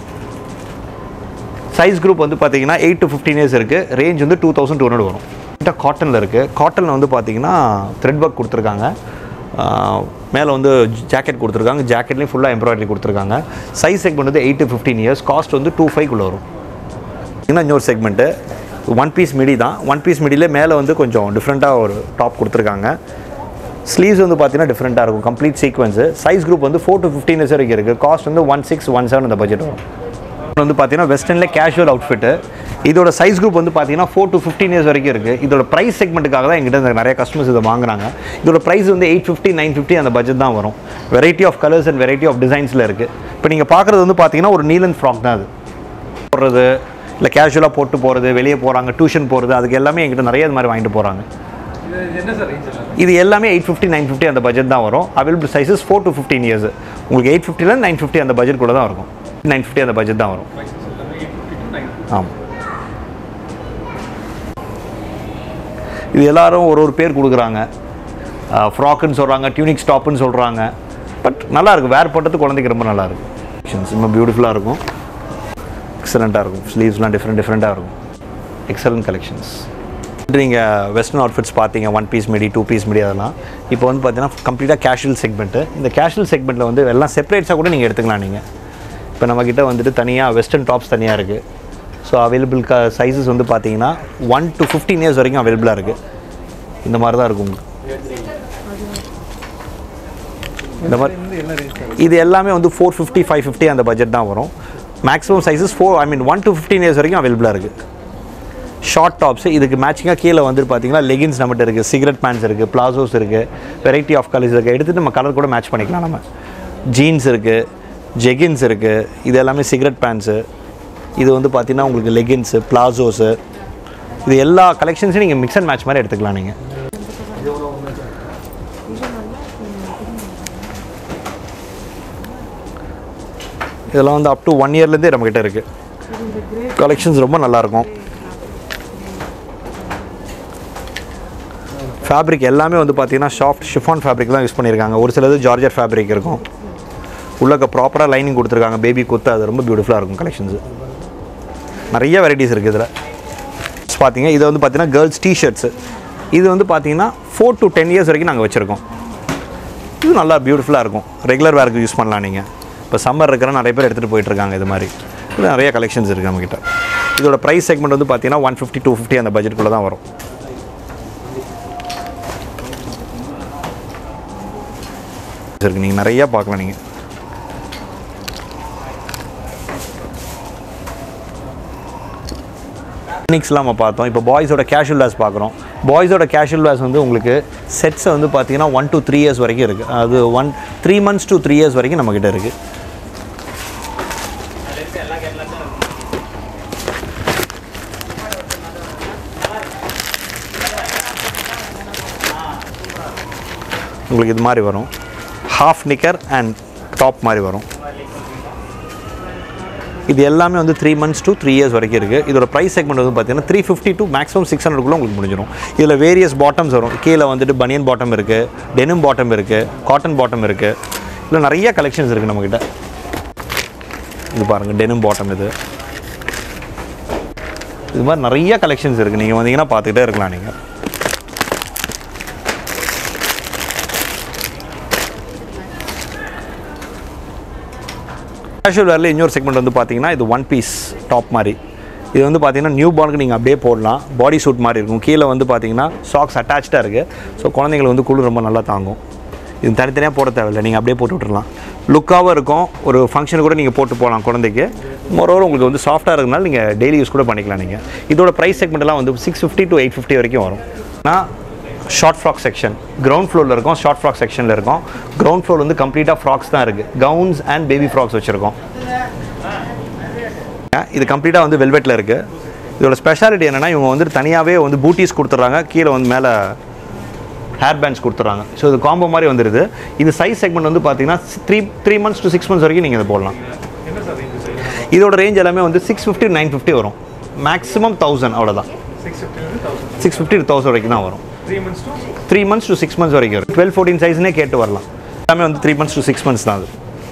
சைஸ் குரூப் வந்து பார்த்தீங்கன்னா எயிட் டு ஃபிஃப்டீன் இயர்ஸ் இருக்குது ரேஞ்ச் வந்து டூ தௌசண்ட் டூ ஹண்ட்ரட் வரும் கிட்ட காட்டனில் இருக்குது காட்டனில் வந்து பார்த்தீங்கன்னா த்ரெட் ஒர்க் கொடுத்துருக்காங்க மேலே வந்து ஜாக்கெட் கொடுத்துருக்காங்க ஜாக்கெட்லேயும் ஃபுல்லாக எம்ப்ராய்டரி கொடுத்துருக்காங்க சைஸ் செக்மெண்ட் வந்து eight to fifteen years cost வந்து டூ ஃபைவ்க்குள்ளே வரும் இன்னும் இன்னொரு செக்மெண்ட்டு ஒன் பீஸ் மிடி தான் ஒன் பீஸ் மிடியிலே மேலே வந்து கொஞ்சம் டிஃப்ரெண்ட்டாக ஒரு டாப் கொடுத்துருக்காங்க ஸ்லீவ்ஸ் வந்து பார்த்தீங்கன்னா டிஃப்ரெண்ட்டாக இருக்கும் கம்ப்ளீட் சீக்வன்ஸு சைஸ் குரூப் வந்து ஃபோர் டு ஃபிஃப்டீன் இயர்ஸ் வரைக்கும் இருக்குது காஸ்ட் வந்து ஒன் சிக்ஸ் ஒன் செவன் அந்த பட்ஜெட் வரும் வந்து பார்த்தீங்கன்னா வெஸ்டர்னில் கேஷுவல் அவுட்ஃபிட்டு இதோட சைஸ் குரூப் வந்து பார்த்தீங்கன்னா ஃபோர் டு ஃபிஃப்டீன் இயர்ஸ் வரைக்கும் இருக்குது இதோட ப்ரைஸ் செக்மெண்ட்டுக்காக தான் எங்கிட்ட இந்த நிறைய கஸ்டமர்ஸ் இதை வாங்குறாங்க இதோட ப்ரைஸ் வந்து எயிட் ஃபிஃப்டி நைன் ஃபிஃப்டி அந்த பட்ஜெட் தான் வரும் variety of colours and variety of டிசைன்ஸில் இருக்குது இப்போ நீங்கள் பார்க்குறது வந்து பார்த்தீங்கன்னா ஒரு நீலன் ஃப்ராக் தான் அது போடுறது இல்லை கேஷுவலாக போட்டு போகிறது வெளியே போகிறாங்க டியூஷன் போகிறது அதுக்கு எல்லாமே எங்கிட்ட நிறைய இது மாதிரி வாங்கிட்டு போகிறாங்க இது இது என்ன சார் ரேஞ்ச் எல்லாம் இது எல்லாமே எயிட் ஃபிஃப்டி நைன் ஃபிஃப்டி அந்த பட்ஜெட் தான் வரும் available sizes four to fifteen years உங்களுக்கு எயிட் ஃபிஃப்டிலேருந்து நைன் ஃபிஃப்டி அந்த பட்ஜெட் கூட தான் இருக்கும் நைன் ஃபிஃப்டி அந்த பட்ஜெட் தான் வரும் ப்ரைஸஸ் எல்லாமே எயிட் ஃபிஃப்டி டு நைன் ஆமாம் இது எல்லாரும் ஒரு ஒரு பேர் கொடுக்குறாங்க ஃப்ராக்குன்னு சொல்கிறாங்க டியூனிக் ஸ்டாப்புன்னு சொல்கிறாங்க பட் நல்லா இருக்கும் வேர் போட்டது குழந்தைக்கு ரொம்ப நல்லா இருக்கும் ரொம்ப பியூட்டிஃபுல்லாக இருக்கும் எக்ஸலண்ட்டாக இருக்கும் ஸ்லீவ்ஸ்லாம் டிஃப்ரெண்ட் டிஃப்ரெண்ட்டாக இருக்கும் எக்ஸலண்ட் கலெக்ஷன்ஸ் நீங்கள் வெஸ்டர்ன் அவுட்ஃபிட்ஸ் பார்த்தீங்க one piece midi two piece midi அதெல்லாம் இப்போ வந்து பார்த்தீங்கன்னா கம்ப்ளீட்டாக கேஷுவல் செக்மெண்ட்டு இந்த கேஷுவல் செக்மெண்ட்டில் வந்து எல்லாம் செப்பரேட்ஸாக கூட நீங்கள் எடுத்துக்கலாம் நீங்கள் இப்போ நம்மக்கிட்ட வந்துட்டு தனியாக வெஸ்டர்ன் டாப்ஸ் தனியாக இருக்குது ஸோ அவைலபிள் க சைஸஸ் வந்து பார்த்தீங்கன்னா ஒன் to ஃபிஃப்டீன் இயர்ஸ் வரைக்கும் அவைலபிளாக இருக்குது இந்த மாதிரி தான் இருக்கும் உங்களுக்கு இந்த மாதிரி வந்து என்ன ரேஞ்ச் இது எல்லாமே வந்து ஃபோர் ஃபிஃப்டி ஃபைவ் ஃபிஃப்டி அந்த பட்ஜெட் தான் வரும் maximum sizes four I mean one to fifteen years வரைக்கும் அவைலபிளாக இருக்குது ஷார்ட் டாப்ஸ் இதுக்கு மேட்சிங்காக கீழே வந்து பார்த்தீங்கன்னா லெகின்ஸ் நம்மகிட்ட இருக்குது சிகரெட் பேண்ட்ஸ் இருக்குது பிளாசோஸ் இருக்குது வெரைட்டி ஆஃப் கலர்ஸ் இருக்குது எடுத்துகிட்டு நம்ம கலர் கூட மேட்ச் பண்ணிக்கலாம் நம்ம ஜீன்ஸ் இருக்குது ஜெகின்ஸ் இருக்குது இது எல்லாமே சிகரெட் பேண்ட்ஸு இது வந்து பார்த்தீங்கன்னா உங்களுக்கு லெகின்ஸு பிளாசோஸு இது எல்லா கலெக்ஷன்ஸையும் நீங்கள் மிக்ஸ் அண்ட் மேட்ச் மாதிரி எடுத்துக்கலாம் நீங்கள் இதெல்லாம் வந்து அப் டு ஒன் இயர்லேருந்தே நம்மக்கிட்ட இருக்குது கலெக்ஷன்ஸ் ரொம்ப நல்லாயிருக்கும் ஃபேப்ரிக் எல்லாமே வந்து பார்த்தீங்கன்னா சாஃப்ட் ஷிஃபான் ஃபேப்ரிக் தான் யூஸ் பண்ணியிருக்காங்க ஒரு சிலது ஜார்ஜர் ஃபேப்ரிக் இருக்கும் உள்ளக்க ப்ராப்பராக லைனிங் கொடுத்துருக்காங்க பேபி கொத்து அது ரொம்ப பியூட்டிஃபுல்லாக இருக்கும் கலெக்ஷன்ஸு நிறைய வெரைட்டிஸ் இருக்குது இதில் பார்த்தீங்க இது வந்து பார்த்தீங்கன்னா கேர்ள்ஸ் டிஷர்ட்ஸு இது வந்து பார்த்தீங்கன்னா ஃபோர் to டென் இயர்ஸ் வரைக்கும் நாங்கள் வச்சுருக்கோம் இது நல்லா பியூட்டிஃபுல்லாக இருக்கும் ரெகுலர் வேருக்கு யூஸ் பண்ணலாம் நீங்கள் இப்போ சம்மர் இருக்கிற நிறைய பேர் எடுத்துகிட்டு போயிட்டு இருக்காங்க இது மாதிரி இது நிறைய கலெக்ஷன்ஸ் இருக்குது நம்மக்கிட்ட இதோட ப்ரைஸ் செக்மெண்ட் வந்து பார்த்தீங்கன்னா ஒன் ஃபிஃப்டி டூ ஃபிஃப்டி அந்த பட்ஜெட்குள்ளே தான் வரும் இருக்கு நீங்கள் நிறையா பார்க்கலாம் நீங்கள் டெக்னிக்ஸ்லாம் நம்ம பார்த்தோம் இப்போ பாய்ஸோட கேஷுவல் வேஸ் பார்க்குறோம் பாய்ஸோட கேஷுவல் வேஸ் வந்து உங்களுக்கு செட்ஸை வந்து பார்த்தீங்கன்னா ஒன் to த்ரீ இயர்ஸ் வரைக்கும் இருக்குது அது one three months to three years வரைக்கும் நம்மக்கிட்ட இருக்குது உங்களுக்கு இது மாதிரி வரும் ஹாஃப் நிக்கர் அண்ட் டாப் மாதிரி வரும் இது எல்லாமே வந்து three months to three years வரைக்கும் இருக்குது இதோட ப்ரைஸ் செக்மெண்ட் வந்து பார்த்தீங்கன்னா three fifty to maximum six ஹண்ட்ரட்குள்ளே உங்களுக்கு முடிஞ்சிடும் இதில் வேரியஸ் பாட்டம்ஸ் வரும் கீழே வந்துட்டு பனியன் பாட்டம் இருக்குது டெனிம் பாட்டம் இருக்குது காட்டன் பாட்டம் இருக்குது இதில் நிறைய கலெக்ஷன்ஸ் இருக்குது நம்மக்கிட்ட இது பாருங்கள் டெனிம் பாட்டம் இது இது மாதிரி நிறைய கலெக்ஷன்ஸ் இருக்குது நீங்கள் வந்தீங்கன்னா பார்த்துக்கிட்டே இருக்கலாம் நீங்கள் கேஷுவல் வேரில் இன்னொரு செக்மெண்ட் வந்து பார்த்தீங்கன்னா இது ஒன் பீஸ் டாப் மாதிரி இது வந்து பார்த்தீங்கன்னா நியூ பார்னுக்கு நீங்கள் அப்படியே போடலாம் பாடி சூட் மாதிரி இருக்கும் கீழே வந்து பார்த்தீங்கன்னா சாக்ஸ் அட்டாச்சாக இருக்குது ஸோ குழந்தைங்களுக்கு வந்து குளிர் ரொம்ப நல்லா தாங்கும் இது தனித்தனியாக போட தேவையில்லை நீங்கள் அப்படியே போட்டு விட்டுறலாம் லுக்காகவும் இருக்கும் ஒரு ஃபங்க்ஷன் கூட நீங்கள் போட்டு போகலாம் குழந்தைக்கு மொரோவர் உங்களுக்கு வந்து சாஃப்டாக இருக்கிறதுனால நீங்கள் டெய்லி யூஸ் கூட பண்ணிக்கலாம் நீங்கள் இதோட ப்ரைஸ் செக்மெண்ட்லாம் வந்து six fifty to eight fifty வரைக்கும் வரும் ஆனால் ஷார்ட் ஃப்ராக் செக்ஷன் கிரவுண்ட் ஃப்ளோரில் இருக்கும் ஷார்ட் ஃப்ராக் செக்ஷனில் இருக்கும் கிரவுண்ட் ஃப்ளோர் வந்து கம்ப்ளீட்டாக ஃப்ராக்ஸ் தான் இருக்குது கவுன்ஸ் அண்ட் பேபி ஃப்ராக்ஸ் வச்சுருக்கோம் இது கம்ப்ளீட்டாக வந்து வெல்வெட்டில் இருக்குது இதோட ஸ்பெஷாலிட்டி என்னென்னா இவங்க வந்து தனியாகவே வந்து பூட்டிஸ் கொடுத்துட்றாங்க கீழே வந்து மேலே ஹேர் பேண்ட்ஸ் கொடுத்துட்றாங்க ஸோ இது காம்போ மாதிரி வந்துடுது இது சைஸ் செக்மெண்ட் வந்து பார்த்தீங்கன்னா three three months to six months வரைக்கும் நீங்கள் இதை போடலாம் என்ன சார் ரேஞ்ச் இதோட ரேஞ்ச் எல்லாமே வந்து சிக்ஸ் ஃபிஃப்டி நைன் ஃபிஃப்டி வரும் மேக்ஸிமம் தௌசண்ட் அவ்வளோதான் six fifty thousand six fifty thousand வரைக்கும் தான் வரும் three months to three months to six months வரைக்கும் வரும் டுவெல் ஃபோர்டீன் சைஸ்னே கேட்டு வரலாம் எல்லாமே வந்து three months to six months தான் அது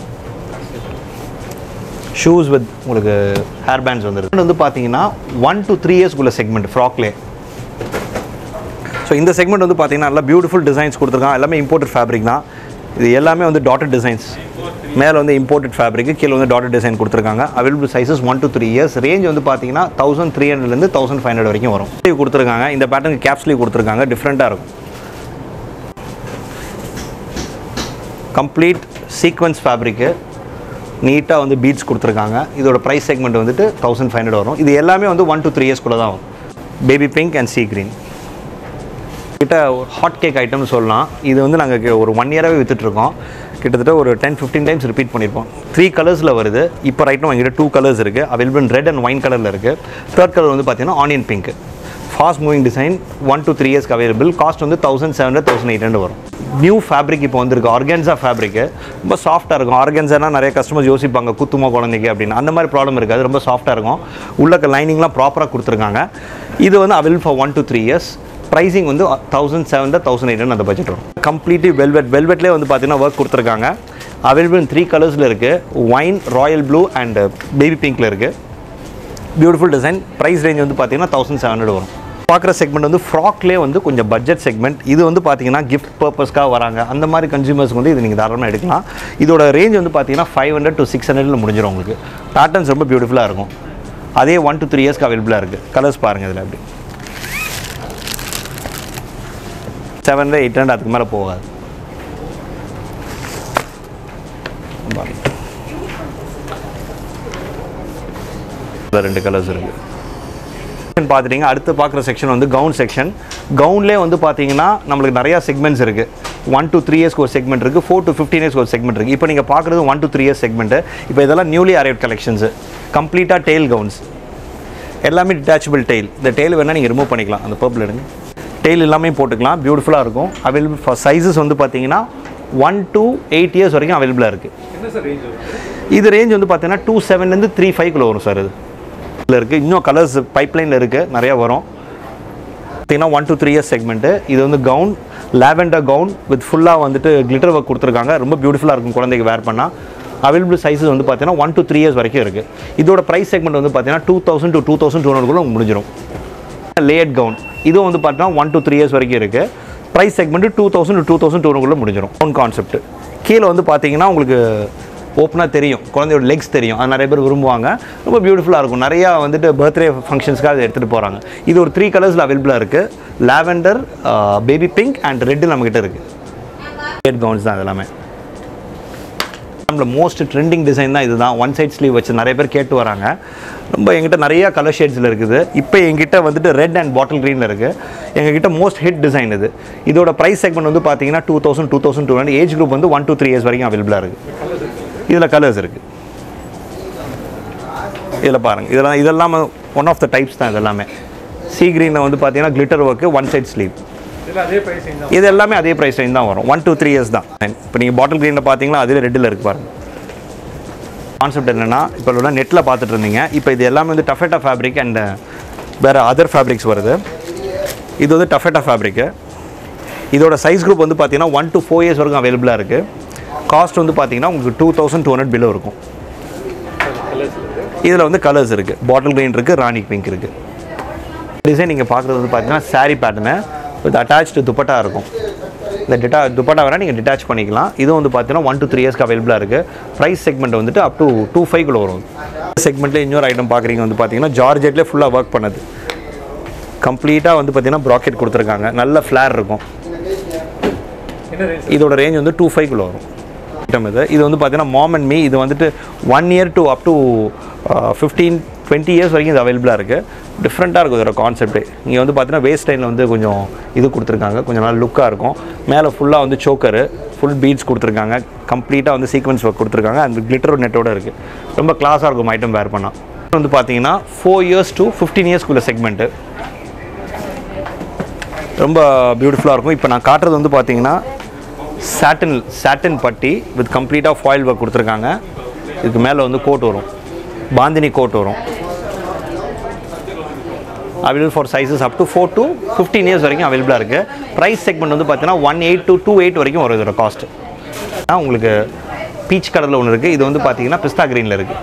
ஷூஸ் வித் உங்களுக்கு ஹேர் பேண்ட்ஸ் வந்துருது வந்து பார்த்தீங்கன்னா ஒன் to த்ரீ இயர்ஸ்க்குள்ள செக்மெண்ட் ஃப்ராக்லே ஸோ இந்த செக்மெண்ட் வந்து பார்த்தீங்கன்னா நல்லா பியூட்டிஃபுல் டிசைன்ஸ் கொடுத்துருக்கான் எல்லாமே இம்போர்ட்டட் ஃபேப்ரிக் தான் இது எல்லாமே வந்து டாட்டட் டிசைன்ஸ் மேலே வந்து இம்போர்ட்டட் ஃபேப்ரிக் கீழே வந்து டாட்டட் டிசைன் கொடுத்துருக்காங்க available sizes one to three years range வந்து பார்த்தீங்கன்னா தௌசண்ட் த்ரீ ஹண்ட்ரட்லேருந்து தௌசண்ட் ஃபைவ் ஹண்ட்ரட் வரைக்கும் வரும் ஸ்லீவ் கொடுத்துருக்காங்க இந்த பேட்டர்ன் கேப் ஸ்லீவ் கொடுத்துருக்காங்க டிஃப்ரெண்ட்டாக இருக்கும் கம்ப்ளீட் சீக்வன்ஸ் ஃபேப்ரிக்கு நீட்டாக வந்து பீட்ஸ் கொடுத்துருக்காங்க இதோட ப்ரைஸ் செக்மெண்ட் வந்துட்டு தௌசண்ட் ஃபைவ் ஹண்ட்ரட் வரும் இது எல்லாமே வந்து ஒன் to த்ரீ இயர்ஸ்க்குள்ளே தான் வரும் baby pink and sea green கிட்ட ஒரு ஹாட் கேக் ஐட்டம்னு சொல்லலாம் இது வந்து நாங்கள் ஒரு ஒன் இயராகவே விற்றுட்ருக்கோம் கிட்டத்தட்ட ஒரு டென் ஃபிஃப்டீன் டைம்ஸ் ரிப்பீட் பண்ணியிருப்போம் த்ரீ கலர்ஸில் வருது இப்போ ரைட் நம்ம எங்கிட்ட டூ கலர்ஸ் இருக்குது அவைலபிள் ரெட் அண்ட் ஒயின் கலரில் இருக்குது தேர்ட் கலர் வந்து பார்த்தீங்கன்னா onion pink fast moving design one to three இயர்ஸ்க்கு அவைலபிள் காஸ்ட் வந்து thousand seven hundred thousand eight hundred வரும் நியூ ஃபேப்ரிக் இப்போ வந்திருக்கு ஆர்கன்ஸா ஃபேப்ரிக்கு ரொம்ப சாஃப்ட்டாக இருக்கும் ஆர்கன்ஸானா நிறைய கஸ்டமர்ஸ் யோசிப்பாங்க குத்துமா குழந்தைக்கு அப்படின்னு அந்த மாதிரி ப்ராப்ளம் இருக்காது ரொம்ப சாஃப்ட்டாக இருக்கும் உள்ளக்க லைனிங்லாம் ப்ராப்பராக கொடுத்துருக்காங்க இது வந்து available for one to three years pricing வந்து தௌசண்ட் செவன் தௌசண்ட் எயிட் அந்த பட்ஜெட் வரும் கம்ப்ளீட்லி வெல்வெட் வெல்வெட்லேயே வந்து பார்த்தீங்கன்னா ஒர்க் கொடுத்துருக்காங்க அவைலபிள் த்ரீ கலர்ஸில் இருக்குது wine royal blue and baby பிங்க்கில் இருக்குது பியூட்டிஃபுல் டிசைன் ப்ரைஸ் ரேஞ்ச் வந்து பார்த்தீங்கன்னா தௌசண்ட் செவன் ஹண்ட்ரட் வரும் பார்க்குற செக்மெண்ட் வந்து ஃப்ராக்லேயே வந்து கொஞ்சம் பட்ஜெட் செக்மெண்ட் இது வந்து பார்த்தீங்கன்னா கிஃப்ட் பர்பஸ்க்காக வராங்க அந்த மாதிரி கன்சியூமர்ஸ்க்கு வந்து இது நீங்கள் தாராளமாக எடுக்கலாம் இதோட ரேஞ்ச் வந்து பார்த்தீங்கன்னா ஃபைவ் ஹண்ட்ரட் டு சிக்ஸ் ஹண்ட்ரட்ல முடிஞ்சிடும் உங்களுக்கு பேட்டர்ன்ஸ் ரொம்ப பியூட்டிஃபுல்லாக இருக்கும் அதே ஒன் to த்ரீ இயர்ஸ்க்கு அவைலபிளாக இருக்குது கலர்ஸ் பாருங்கள் இதில் அப்படி செவன் ஹண்ட்ரட் எயிட் ஹண்ட்ரட் அதுக்கு மேலே போகாது பாருங்க. இதுல ரெண்டு கலர்ஸ் இருக்குது செக்ஷன் பார்த்துட்டீங்க அடுத்து பார்க்குற செக்ஷன் வந்து கவுன் செக்ஷன் கவுன்லேயே வந்து பார்த்தீங்கன்னா நம்மளுக்கு நிறையா செக்மெண்ட்ஸ் இருக்குது ஒன் to த்ரீ இயர்ஸ்க்கு ஒரு செக்மெண்ட் இருக்குது ஃபோர் to ஃபிஃப்டீன் இயர்ஸ்க்கு ஒரு செக்மெண்ட் இருக்குது இப்போ நீங்கள் பார்க்குறது one to three years segment இப்போ இதெல்லாம் நியூலி அரைவ் கலெக்ஷன்ஸு கம்ப்ளீட்டாக டெயில் கவுன்ஸ் எல்லாமே டிட்டாச்சபிள் டெயில் இந்த டெயில் வேணால் நீங்கள் ரிமூவ் பண்ணிக்கலாம் அந்த பர்பிள் எடுங்க டெயில் எல்லாமே போட்டுக்கலாம் பியூட்டிஃபுல்லாக இருக்கும் அவைலபிள் ஃபார் சைஸஸ் வந்து பார்த்தீங்கன்னா ஒன் to எயிட் இயர்ஸ் வரைக்கும் அவைலபிளாக இருக்குது என்ன சார் ரேஞ்ச் வரும் இது ரேஞ்ச் வந்து பார்த்தீங்கன்னா டூ செவன்லேருந்து த்ரீ ஃபைவ்க்குள்ள வரும் சார் இது இதில் இருக்குது இன்னும் கலர்ஸ் பைப்லைனில் இருக்குது நிறையா வரும் பார்த்தீங்கன்னா one to three years segment இது வந்து கவுன் லாவெண்டர் கவுன் வித் ஃபுல்லாக வந்துட்டு கிளிட்டர் ஒர்க் கொடுத்துருக்காங்க ரொம்ப பியூட்டிஃபுல்லாக இருக்கும் குழந்தைக்கு வேர் பண்ணால் அவைலபிள் சைஸஸ் வந்து பார்த்தீங்கன்னா ஒன் to த்ரீ இயர்ஸ் வரைக்கும் இருக்குது இதோட ப்ரைஸ் செக்மெண்ட் வந்து பார்த்தீங்கன்னா two thousand to two thousand two hundred முடிஞ்சிடும் லேயட் கவுன் இதுவும் வந்து பார்த்தீங்கன்னா ஒன் to த்ரீ இயர்ஸ் வரைக்கும் இருக்குது price segment two thousand two thousand two முடிஞ்சிடும் ஓன் கான்செப்ட் கீழே வந்து பார்த்தீங்கன்னா உங்களுக்கு ஓப்பனாக தெரியும் குழந்தையோட லெக்ஸ் தெரியும் அது நிறைய பேர் விரும்புவாங்க ரொம்ப பியூட்டிஃபுல்லாக இருக்கும் நிறையா வந்துட்டு பர்த்டே ஃபங்க்ஷன்ஸ்க்காக அதை எடுத்துகிட்டு போகிறாங்க இது ஒரு த்ரீ கலர்ஸில் அவைலபிளாக இருக்குது lavender baby pink and red நம்மக்கிட்ட இருக்குது கவுன்ஸ் தான் இது எல்லாமே நம்மள மோஸ்ட் ட்ரெண்டிங் டிசைன் தான் இதுதான் ஒன் சைட் ஸ்லீவ் வச்சு நிறைய பேர் கேட்டு வராங்க ரொம்ப எங்கிட்ட நிறைய கலர் ஷேட்ஸில் இருக்குது இப்போ எங்கிட்ட வந்துட்டு ரெட் அண்ட் பாட்டில் க்ரீனில் இருக்குது எங்ககிட்ட மோஸ்ட் ஹிட் டிசைன் இது இதோட ப்ரைஸ் செக்மெண்ட் வந்து பார்த்தீங்கன்னா two thousand two thousand two age group வந்து ஒன் to த்ரீ இயர்ஸ் வரைக்கும் அவைலபிளாக இருக்குது இதில் கலர்ஸ் இருக்குது இதில் பாருங்கள் இதெல்லாம் இதெல்லாம் ஒன் ஆஃப் த டைப்ஸ் தான் இதெல்லாமே சி க்ரீனில் வந்து பார்த்தீங்கன்னா glitter work one side sleeve இதில் அதே ப்ரைஸிங் தான் இது எல்லாமே அதே ப்ரைஸ் ரேஞ்ச் தான் வரும் ஒன் to த்ரீ இயர்ஸ் தான் இப்போ நீங்கள் பாட்டில் க்ரீனில் பார்த்தீங்கன்னா அதில் ரெட்டில் இருக்கு பாருங்க கான்செப்ட் என்னென்னா இப்போ உள்ள நெட்டில் பார்த்துட்டு இருந்தீங்க இப்போ இது எல்லாமே வந்து டஃபெட்டா ஃபேப்ரிக் அண்ட் வேறு அதர் ஃபேப்ரிக்ஸ் வருது இது வந்து டஃபெட்டா ஃபேப்ரிக்கு இதோட சைஸ் குரூப் வந்து பார்த்தீங்கன்னா ஒன் to ஃபோர் இயர்ஸ் வரைக்கும் அவைலபிளாக இருக்குது காஸ்ட் வந்து பார்த்தீங்கன்னா உங்களுக்கு two thousand two hundred below இருக்கும் இதில் வந்து கலர்ஸ் இருக்குது பாட்டில் க்ரீன் இருக்குது ராணி பிங்க் இருக்குது டிசைன் நீங்கள் பார்க்குறது வந்து பார்த்தீங்கன்னா saree pattern with attached dupatta இருக்கும் இந்த டிட்டா துப்பட்டா வேணால் நீங்கள் டிட்டாச் பண்ணிக்கலாம் இதுவும் வந்து பார்த்தீங்கன்னா ஒன் to த்ரீ இயர்ஸ்க்கு அவைலபிளாக இருக்குது ப்ரைஸ் செக்மெண்ட் வந்துட்டு அப் டு டூ ஃபைவ்க்குள்ள வரும் செக்மெண்ட்டில் இன்னொரு ஐட்டம் பார்க்குறீங்க வந்து பார்த்தீங்கன்னா ஜார்ஜெட்லேயே ஃபுல்லாக ஒர்க் பண்ணது கம்ப்ளீட்டாக வந்து பார்த்தீங்கன்னா ப்ராக்கெட் கொடுத்துருக்காங்க நல்ல ஃப்ளேர் இருக்கும் என்ன ரேஞ்ச் இதோட ரேஞ்ச் வந்து டூ ஃபைவ்க்குள்ள வரும் ஐட்டம் இது இது வந்து பார்த்தீங்கன்னா மாம் அண்ட் மீ இது வந்துட்டு one year to up to fifteen twenty years வரைக்கும் இது அவைலபிளாக இருக்குது டிஃப்ரெண்ட்டாக இருக்கும் இதோட கான்செப்டே இங்கே வந்து பார்த்தீங்கன்னா வேஸ்ட் லைனில் வந்து கொஞ்சம் இது கொடுத்துருக்காங்க கொஞ்சம் நல்லா லுக்காக இருக்கும் மேலே ஃபுல்லாக வந்து சோக்கரு ஃபுல் பீட்ஸ் கொடுத்துருக்காங்க கம்ப்ளீட்டாக வந்து சீக்வன்ஸ் ஒர்க் கொடுத்துருக்காங்க அந்த கிளிட்டர் நெட்டோட இருக்குது ரொம்ப கிளாஸாக இருக்கும் ஐட்டம் வேர் பண்ணால் வந்து பார்த்தீங்கன்னா ஃபோர் இயர்ஸ் டு ஃபிஃப்டீன் இயர்ஸ்க்குள்ள செக்மெண்ட்டு ரொம்ப பியூட்டிஃபுல்லாக இருக்கும் இப்போ நான் காட்டுறது வந்து பார்த்தீங்கன்னா சாட்டின் சாட்டின் பட்டி வித் கம்ப்ளீட்டாக ஃபாயில் ஒர்க் கொடுத்துருக்காங்க இதுக்கு மேலே வந்து கோட் வரும் பாந்தினி கோட் வரும் available for sizes up to four to fifteen years வரைக்கும் அவைலபிளாக இருக்குது ப்ரைஸ் செக்மெண்ட் வந்து பார்த்தீங்கன்னா one eight to two eight வரைக்கும் வரும் இதோட காஸ்ட் உங்களுக்கு பீச் கலரில் ஒன்று இருக்குது இது வந்து பார்த்தீங்கன்னா பிஸ்தா க்ரீனில் இருக்குது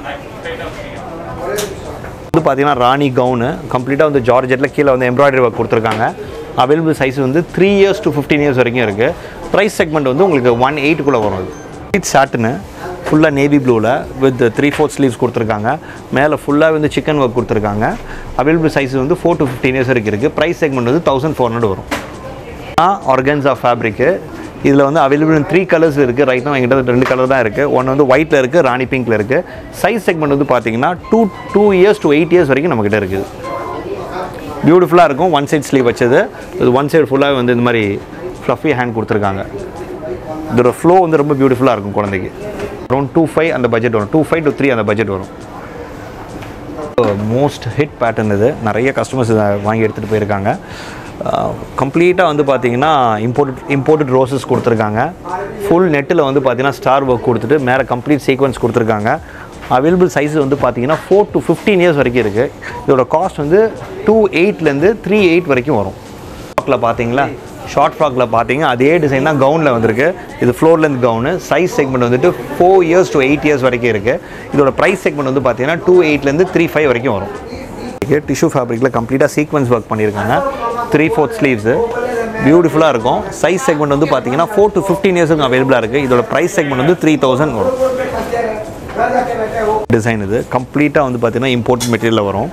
வந்து பார்த்தீங்கன்னா ராணி கவுனு கம்ப்ளீட்டாக வந்து ஜார்ஜெட்டில் கீழே வந்து எம்ப்ராய்டரி ஒர்க் கொடுத்துருக்காங்க அவைலபிள் சைஸ் வந்து three years to fifteen years வரைக்கும் இருக்குது ப்ரைஸ் செக்மெண்ட் வந்து உங்களுக்கு ஒன் எயிட்டுக்குள்ளே வரும் இது இட் சாட்டுன்னு ஃபுல்லாக நேவி ப்ளூவில் வித் த்ரீ ஃபோர்த் ஸ்லீவ்ஸ் கொடுத்துருக்காங்க மேலே ஃபுல்லாக வந்து சிக்கன் ஒர்க் கொடுத்துருக்காங்க அவைலபிள் சைஸ் வந்து ஃபோர் டு ஃபிஃப்டீன் இயர்ஸ் வரைக்கும் இருக்குது ப்ரைஸ் செக்மெண்ட் வந்து தௌசண்ட் ஃபோர் ஹண்ட்ரட் வரும் ஆர்கன்ஸா ஃபேப்ரிக்கு இதில் வந்து அவைலபிள் த்ரீ கலர்ஸ் இருக்குது ரைட் என்கிட்ட ரெண்டு கலர் தான் இருக்குது ஒன்று வந்து ஒயிட்டில் இருக்குது ராணி பிங்க்கில் இருக்குது சைஸ் செக்மெண்ட் வந்து பார்த்தீங்கன்னா two two years to eight years வரைக்கும் நம்மக்கிட்ட இருக்குது பியூட்டிஃபுல்லாக இருக்கும் ஒன் சைட் ஸ்லீவ் வச்சது இது ஒன் சைடு ஃபுல்லாக வந்து இந்த மாதிரி ஃப்ளஃபி ஹேண்ட் கொடுத்துருக்காங்க இதோட ஃப்ளோ வந்து ரொம்ப பியூட்டிஃபுல்லாக இருக்கும் குழந்தைக்கு அரௌண்ட் டூ ஃபைவ் அந்த பட்ஜெட் வரும் டூ ஃபைவ் to த்ரீ அந்த பட்ஜெட் வரும் மோஸ்ட் ஹிட் பேட்டர்ன் இது நிறைய கஸ்டமர்ஸ் இதை வாங்கி எடுத்துகிட்டு போயிருக்காங்க கம்ப்ளீட்டாக வந்து பார்த்தீங்கன்னா இம்போர்ட்டட் இம்போர்ட்டட் ரோசஸ் கொடுத்துருக்காங்க ஃபுல் நெட்டில் வந்து பார்த்தீங்கன்னா ஸ்டார் ஒர்க் கொடுத்துட்டு மேலே கம்ப்ளீட் சீக்வன்ஸ் கொடுத்துருக்காங்க அவைலபிள் சைஸ் வந்து பார்த்தீங்கன்னா ஃபோர் to ஃபிஃப்டீன் இயர்ஸ் வரைக்கும் இருக்குது இதோட காஸ்ட் வந்து டூ எயிட்லேருந்து த்ரீ எயிட் வரைக்கும் வரும் ஃப்ராக்கில் பார்த்தீங்களா ஷார்ட் ஃப்ராக்கில் பார்த்தீங்க அதே டிசைன் தான் கவுனில் வந்திருக்கு இது ஃப்ளோர்லேருந்து கவுனு சைஸ் செக்மெண்ட் வந்துட்டு four years to eight years வரைக்கும் இருக்குது இதோட ப்ரைஸ் செக்மெண்ட் வந்து பார்த்தீங்கன்னா டூ எயிட்லேருந்து த்ரீ ஃபைவ் வரைக்கும் வரும் டிஷ்யூ ஃபேப்ரிக்கில் கம்ப்ளீட்டாக சீக்வன்ஸ் ஒர்க் பண்ணியிருக்காங்க த்ரீ ஃபோர்த் ஸ்லீவ்ஸு பியூட்டிஃபுல்லாக இருக்கும் சைஸ் செக்மெண்ட் வந்து பார்த்தீங்கன்னா ஃபோர் to ஃபிஃப்டீன் இயர்ஸுக்கு அவைலபிளாக இருக்குது இதோட ப்ரைஸ் செக்மெண்ட் வந்து த்ரீ தௌசண்ட் வரும் டிசைன் இது கம்ப்ளீட்டாக வந்து பார்த்தீங்கன்னா இம்போர்ட் மெட்டீரியலில் வரும்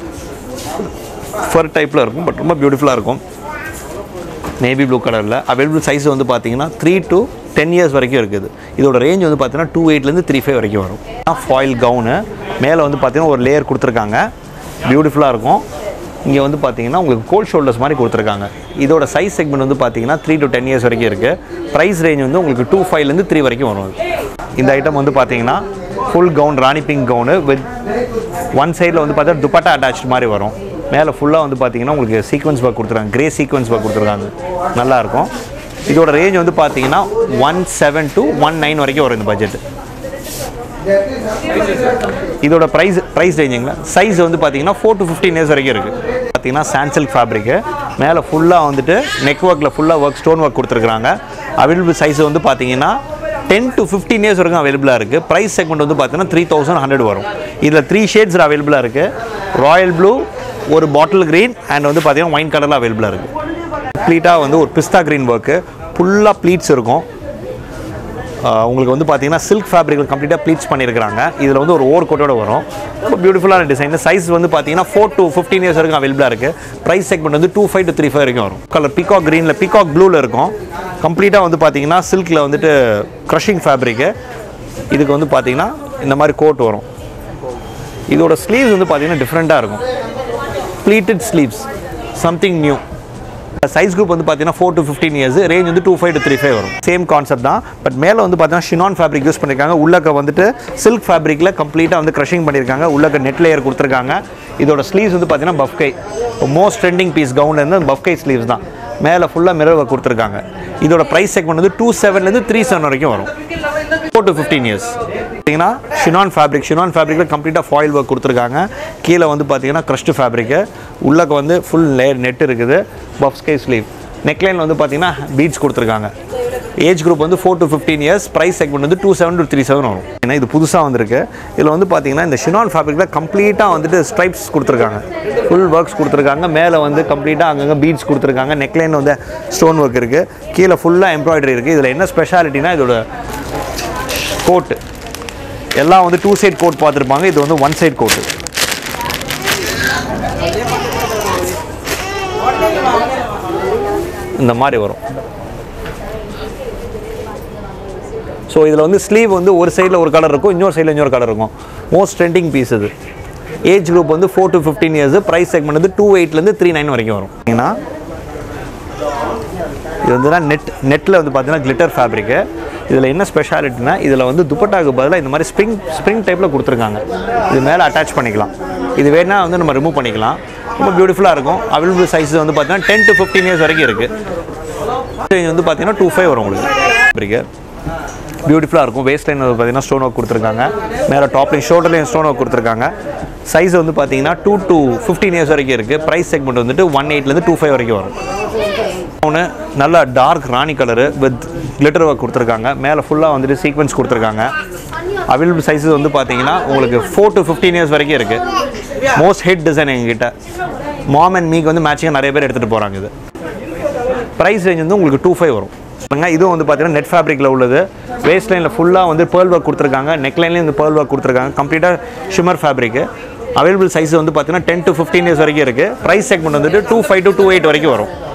ஃபர் டைப்பில் இருக்கும் பட் ரொம்ப பியூட்டிஃபுல்லாக இருக்கும் நேவி ப்ளூ கலரில் அவைலபிள் சைஸ் வந்து பார்த்தீங்கன்னா த்ரீ to டென் இயர்ஸ் வரைக்கும் இருக்குது இதோட ரேஞ்ச் வந்து பார்த்தீங்கன்னா டூ எயிட்லேருந்து த்ரீ ஃபைவ் வரைக்கும் வரும் ஃபாயில் கவுனு மேலே வந்து பார்த்தீங்கன்னா ஒரு லேயர் கொடுத்துருக்காங்க பியூட்டிஃபுல்லாக இருக்கும் இங்கே வந்து பார்த்தீங்கன்னா உங்களுக்கு கோல்ட் ஷோல்டர்ஸ் மாதிரி கொடுத்துருக்காங்க இதோட சைஸ் செக்மெண்ட் வந்து பார்த்தீங்கன்னா த்ரீ to டென் இயர்ஸ் வரைக்கும் இருக்குது ப்ரைஸ் ரேஞ்ச் வந்து உங்களுக்கு டூ ஃபைவ்லேருந்து த்ரீ வரைக்கும் வரும் இது. இந்த ஐட்டம் வந்து பார்த்தீங்கன்னா full gown rani pink gown with one சைடில் வந்து பார்த்தா துப்பட்டா அட்டாச் மாதிரி வரும் மேலே ஃபுல்லாக வந்து பார்த்தீங்கன்னா உங்களுக்கு சீக்வன்ஸ் ஒர்க் கொடுத்துருக்காங்க கிரே சீக்வன்ஸ் ஒர்க் கொடுத்துருக்காங்க நல்லாயிருக்கும் இதோட ரேஞ்ச் வந்து பார்த்தீங்கன்னா one seven to one nine வரைக்கும் வரும் இந்த பட்ஜெட் இதோட ப்ரைஸ் ப்ரைஸ் ரேஞ்சுங்களா சைஸ் வந்து பார்த்தீங்கன்னா ஃபோர் to ஃபிஃப்டீன் இயர்ஸ் வரைக்கும் இருக்குது பார்த்தீங்கன்னா சான்சில்க் ஃபேப்ரிக்கு மேலே ஃபுல்லாக வந்துட்டு நெக் ஒர்க்கில் ஃபுல்லாக ஒர்க் ஸ்டோன் ஒர்க் கொடுத்துருக்குறாங்க அவைலபிள் சைஸ் வந்து பார்த்தீங்கன்னா டென் டு ஃபிஃப்டீன் இயர்ஸ் வரைக்கும் அவைலபிளாக இருக்குது ப்ரைஸ் செக்மெண்ட் வந்து பார்த்தீங்கன்னா த்ரீ தௌசண்ட் ஹண்ட்ரட் வரும் இதில் த்ரீ ஷேட்ஸ் அவைலபிளாக இருக்குது ராயல் ப்ளூ ஒரு பாட்டில் க்ரீன் அண்ட் வந்து பார்த்தீங்கன்னா ஒயின் கலரில் அவைலபிளாக இருக்குது கம்ப்ளீட்டாக வந்து ஒரு பிஸ்தா க்ரீன் ஒர்க்கு ஃபுல்லாக ப்ளீட்ஸ் இருக்கும் ஆஹ் உங்களுக்கு வந்து பார்த்தீங்கன்னா சில்க் ஃபேப்ரிக்கில் கம்ப்ளீட்டாக ப்ளீட்ஸ் பண்ணியிருக்காங்க இதில் வந்து ஒரு ஓவர் கோட்டோட வரும் ரொம்ப பியூட்டிஃபுல்லான டிசைன் சைஸ் வந்து பார்த்தீங்கன்னா ஃபோர் to ஃபிஃப்டீன் இயர்ஸ் வரைக்கும் அவைலபிளாக இருக்குது ப்ரைஸ் செக்மெண்ட் வந்து two five to three five வரைக்கும் வரும் கலர் பிகாக் க்ரீனில் பிகாக் ப்ளூவில் இருக்கும் கம்ப்ளீட்டாக வந்து பார்த்தீங்கன்னா சில்கில் வந்துட்டு க்ரஷிங் ஃபேப்ரிக்கு இதுக்கு வந்து பார்த்தீங்கன்னா இந்த மாதிரி கோட் வரும் இதோட ஸ்லீவ்ஸ் வந்து பார்த்தீங்கன்னா டிஃப்ரெண்ட்டாக இருக்கும் pleated sleeves something new size group வந்து பார்த்தீங்கன்னா four to fifteen years range வந்து two five to three five வரும் சேம் கான்செப்ட் தான் பட் மேலே வந்து பார்த்தீங்கன்னா ஷினான் ஃபேப்ரிக் யூஸ் பண்ணியிருக்காங்க உள்ளக்க வந்துட்டு சில்க் ஃபேப்ரிக்கில் கம்ப்ளீட்டாக வந்து க்ரஷிங் பண்ணியிருக்காங்க உள்ளக்க நெட் லேயர் கொடுத்துருக்காங்க இதோட ஸ்லீவ்ஸ் வந்து பார்த்தீங்கன்னா பஃப்கை மோஸ்ட் ட்ரெண்டிங் பீஸ் கவுன்லேருந்து பஃப்கை ஸ்லீவ்ஸ் தான் மேலே ஃபுல்லாக மிரர் ஒர்க் கொடுத்துருக்காங்க இதோட ப்ரைஸ் செக்மெண்ட் வந்து டூ செவன்லேருந்து த்ரீ செவன் வரைக்கும் வரும் ஃபோர் to ஃபிஃப்டீன் இயர்ஸ் பார்த்தீங்கன்னா ஷினான் ஃபேப்ரிக் ஷினான் ஃபேப்ரிக்கில் கம்ப்ளீட்டாக ஃபாயில் ஒர்க் கொடுத்துருக்காங்க கீழே வந்து பார்த்தீங்கன்னா க்ரஷ்டு ஃபேப்ரிக்கு உள்ளக்க வந்து ஃபுல் லேயர் நெட் இருக்குது பஃப் ஸ்கை ஸ்லீவ் நெக்லைன் வந்து பார்த்தீங்கன்னா பீட்ஸ் கொடுத்துருக்காங்க ஏஜ் குரூப் வந்து four to fifteen years price segment வந்து two seven to three seven வரும் ஏன்னா இது புதுசாக வந்திருக்கு இதில் வந்து பார்த்தீங்கன்னா இந்த ஷினான் ஃபேப்ரிக்கில் கம்ப்ளீட்டாக வந்துட்டு ஸ்ட்ரைப்ஸ் கொடுத்துருக்காங்க ஃபுல் ஒர்க்ஸ் கொடுத்துருக்காங்க மேலே வந்து கம்ப்ளீட்டாக அங்கங்கே பீட்ஸ் கொடுத்துருக்காங்க நெக்லைன் வந்து ஸ்டோன் ஒர்க் இருக்குது கீழே ஃபுல்லாக எம்ப்ராய்டரி இருக்குது இதில் என்ன ஸ்பெஷாலிட்டினா இதோட கோட்டு எல்லாம் வந்து டூ சைட் கோட் பார்த்துருப்பாங்க இது வந்து ஒன் சைட் கோட்டு இந்த மாதிரி வரும் ஸோ இதில் வந்து ஸ்லீவ் வந்து ஒரு சைடில் ஒரு கலர் இருக்கும் இன்னொரு சைடில் இன்னொரு கலர் இருக்கும் மோஸ்ட் ட்ரெண்டிங் பீஸ் இது ஏஜ் குரூப் வந்து four to fifteen years price segment வந்து டூ எயிட்லேருந்து த்ரீ நைன் வரைக்கும் வரும் ஏன்னா இது வந்து நெட் நெட்டில் வந்து பார்த்தீங்கன்னா கிளிட்டர் ஃபேப்ரிக்கு இதில் என்ன ஸ்பெஷாலிட்டினா இதில் வந்து துப்பட்டாக்கு பதிலாக இந்த மாதிரி ஸ்ப்ரிங் ஸ்ப்ரிங் டைப்பில் கொடுத்துருக்காங்க இது மேலே அட்டாச் பண்ணிக்கலாம் இது வேணால் வந்து நம்ம ரிமூவ் பண்ணிக்கலாம் ரொம்ப பியூட்டிஃபுல்லாக இருக்கும் அவைலபிள் சைஸ் வந்து பார்த்தீங்கன்னா டென் to ஃபிஃப்டீன் இயர்ஸ் வரைக்கும் இருக்குது இது வந்து பார்த்தீங்கன்னா டூ ஃபைவ் வரும் உங்களுக்கு ஃபேப்ரிக்கு பியூட்டிஃபுல்லாக இருக்கும் வேஸ்ட் லைன் வந்து பார்த்தீங்கன்னா ஸ்டோன் ஒர்க் கொடுத்துருக்காங்க மேலே டாப்லையும் ஷோல்டர்லையும் ஸ்டோன் ஒர்க் கொடுத்துருக்காங்க சைஸ் வந்து பார்த்தீங்கன்னா டூ to ஃபிஃப்டீன் இயர்ஸ் வரைக்கும் இருக்குது ப்ரைஸ் செக்மெண்ட் வந்துட்டு ஒன் எயிட்லேருந்து டூ ஃபைவ் வரைக்கும் வரும் ஒன்று நல்ல டார்க் ராணி கலரு வித் கிளிட்டர் ஒர்க் கொடுத்துருக்காங்க மேலே ஃபுல்லாக வந்துட்டு சீக்வன்ஸ் கொடுத்துருக்காங்க அவைலபிள் சைஸஸ் வந்து பார்த்தீங்கன்னா உங்களுக்கு ஃபோர் to ஃபிஃப்டீன் இயர்ஸ் வரைக்கும் இருக்குது மோஸ்ட் ஹிட் டிசைன் எங்ககிட்ட மாம் அண்ட் மீக்கு வந்து மேட்சிங்காக நிறைய பேர் எடுத்துகிட்டு போகிறாங்க இது ப்ரைஸ் ரேஞ்ச் வந்து உங்களுக்கு டூ ஃபைவ் வரும் பாருங்க, இதுவும் வந்து பார்த்தீங்கன்னா நெட் ஃபேப்ரிக்கில் உள்ளது வேஸ்ட் லைனில் ஃபுல்லாக வந்து பேர்ல் ஒர்க் கொடுத்துருக்காங்க நெக் லைன்லேயும் இந்த பேர்ல் ஒர்க் கொடுத்துருக்காங்க கம்ப்ளீட்டாக ஷிமர் ஃபேப்ரிக்கு அவைலபிள் சைஸ் வந்து பார்த்தீங்கன்னா டென் to ஃபிஃப்டீன் இயர்ஸ் வரைக்கும் இருக்குது ப்ரைஸ் செக்மெண்ட் வந்துட்டு two five to two eight வரைக்கும் வரும்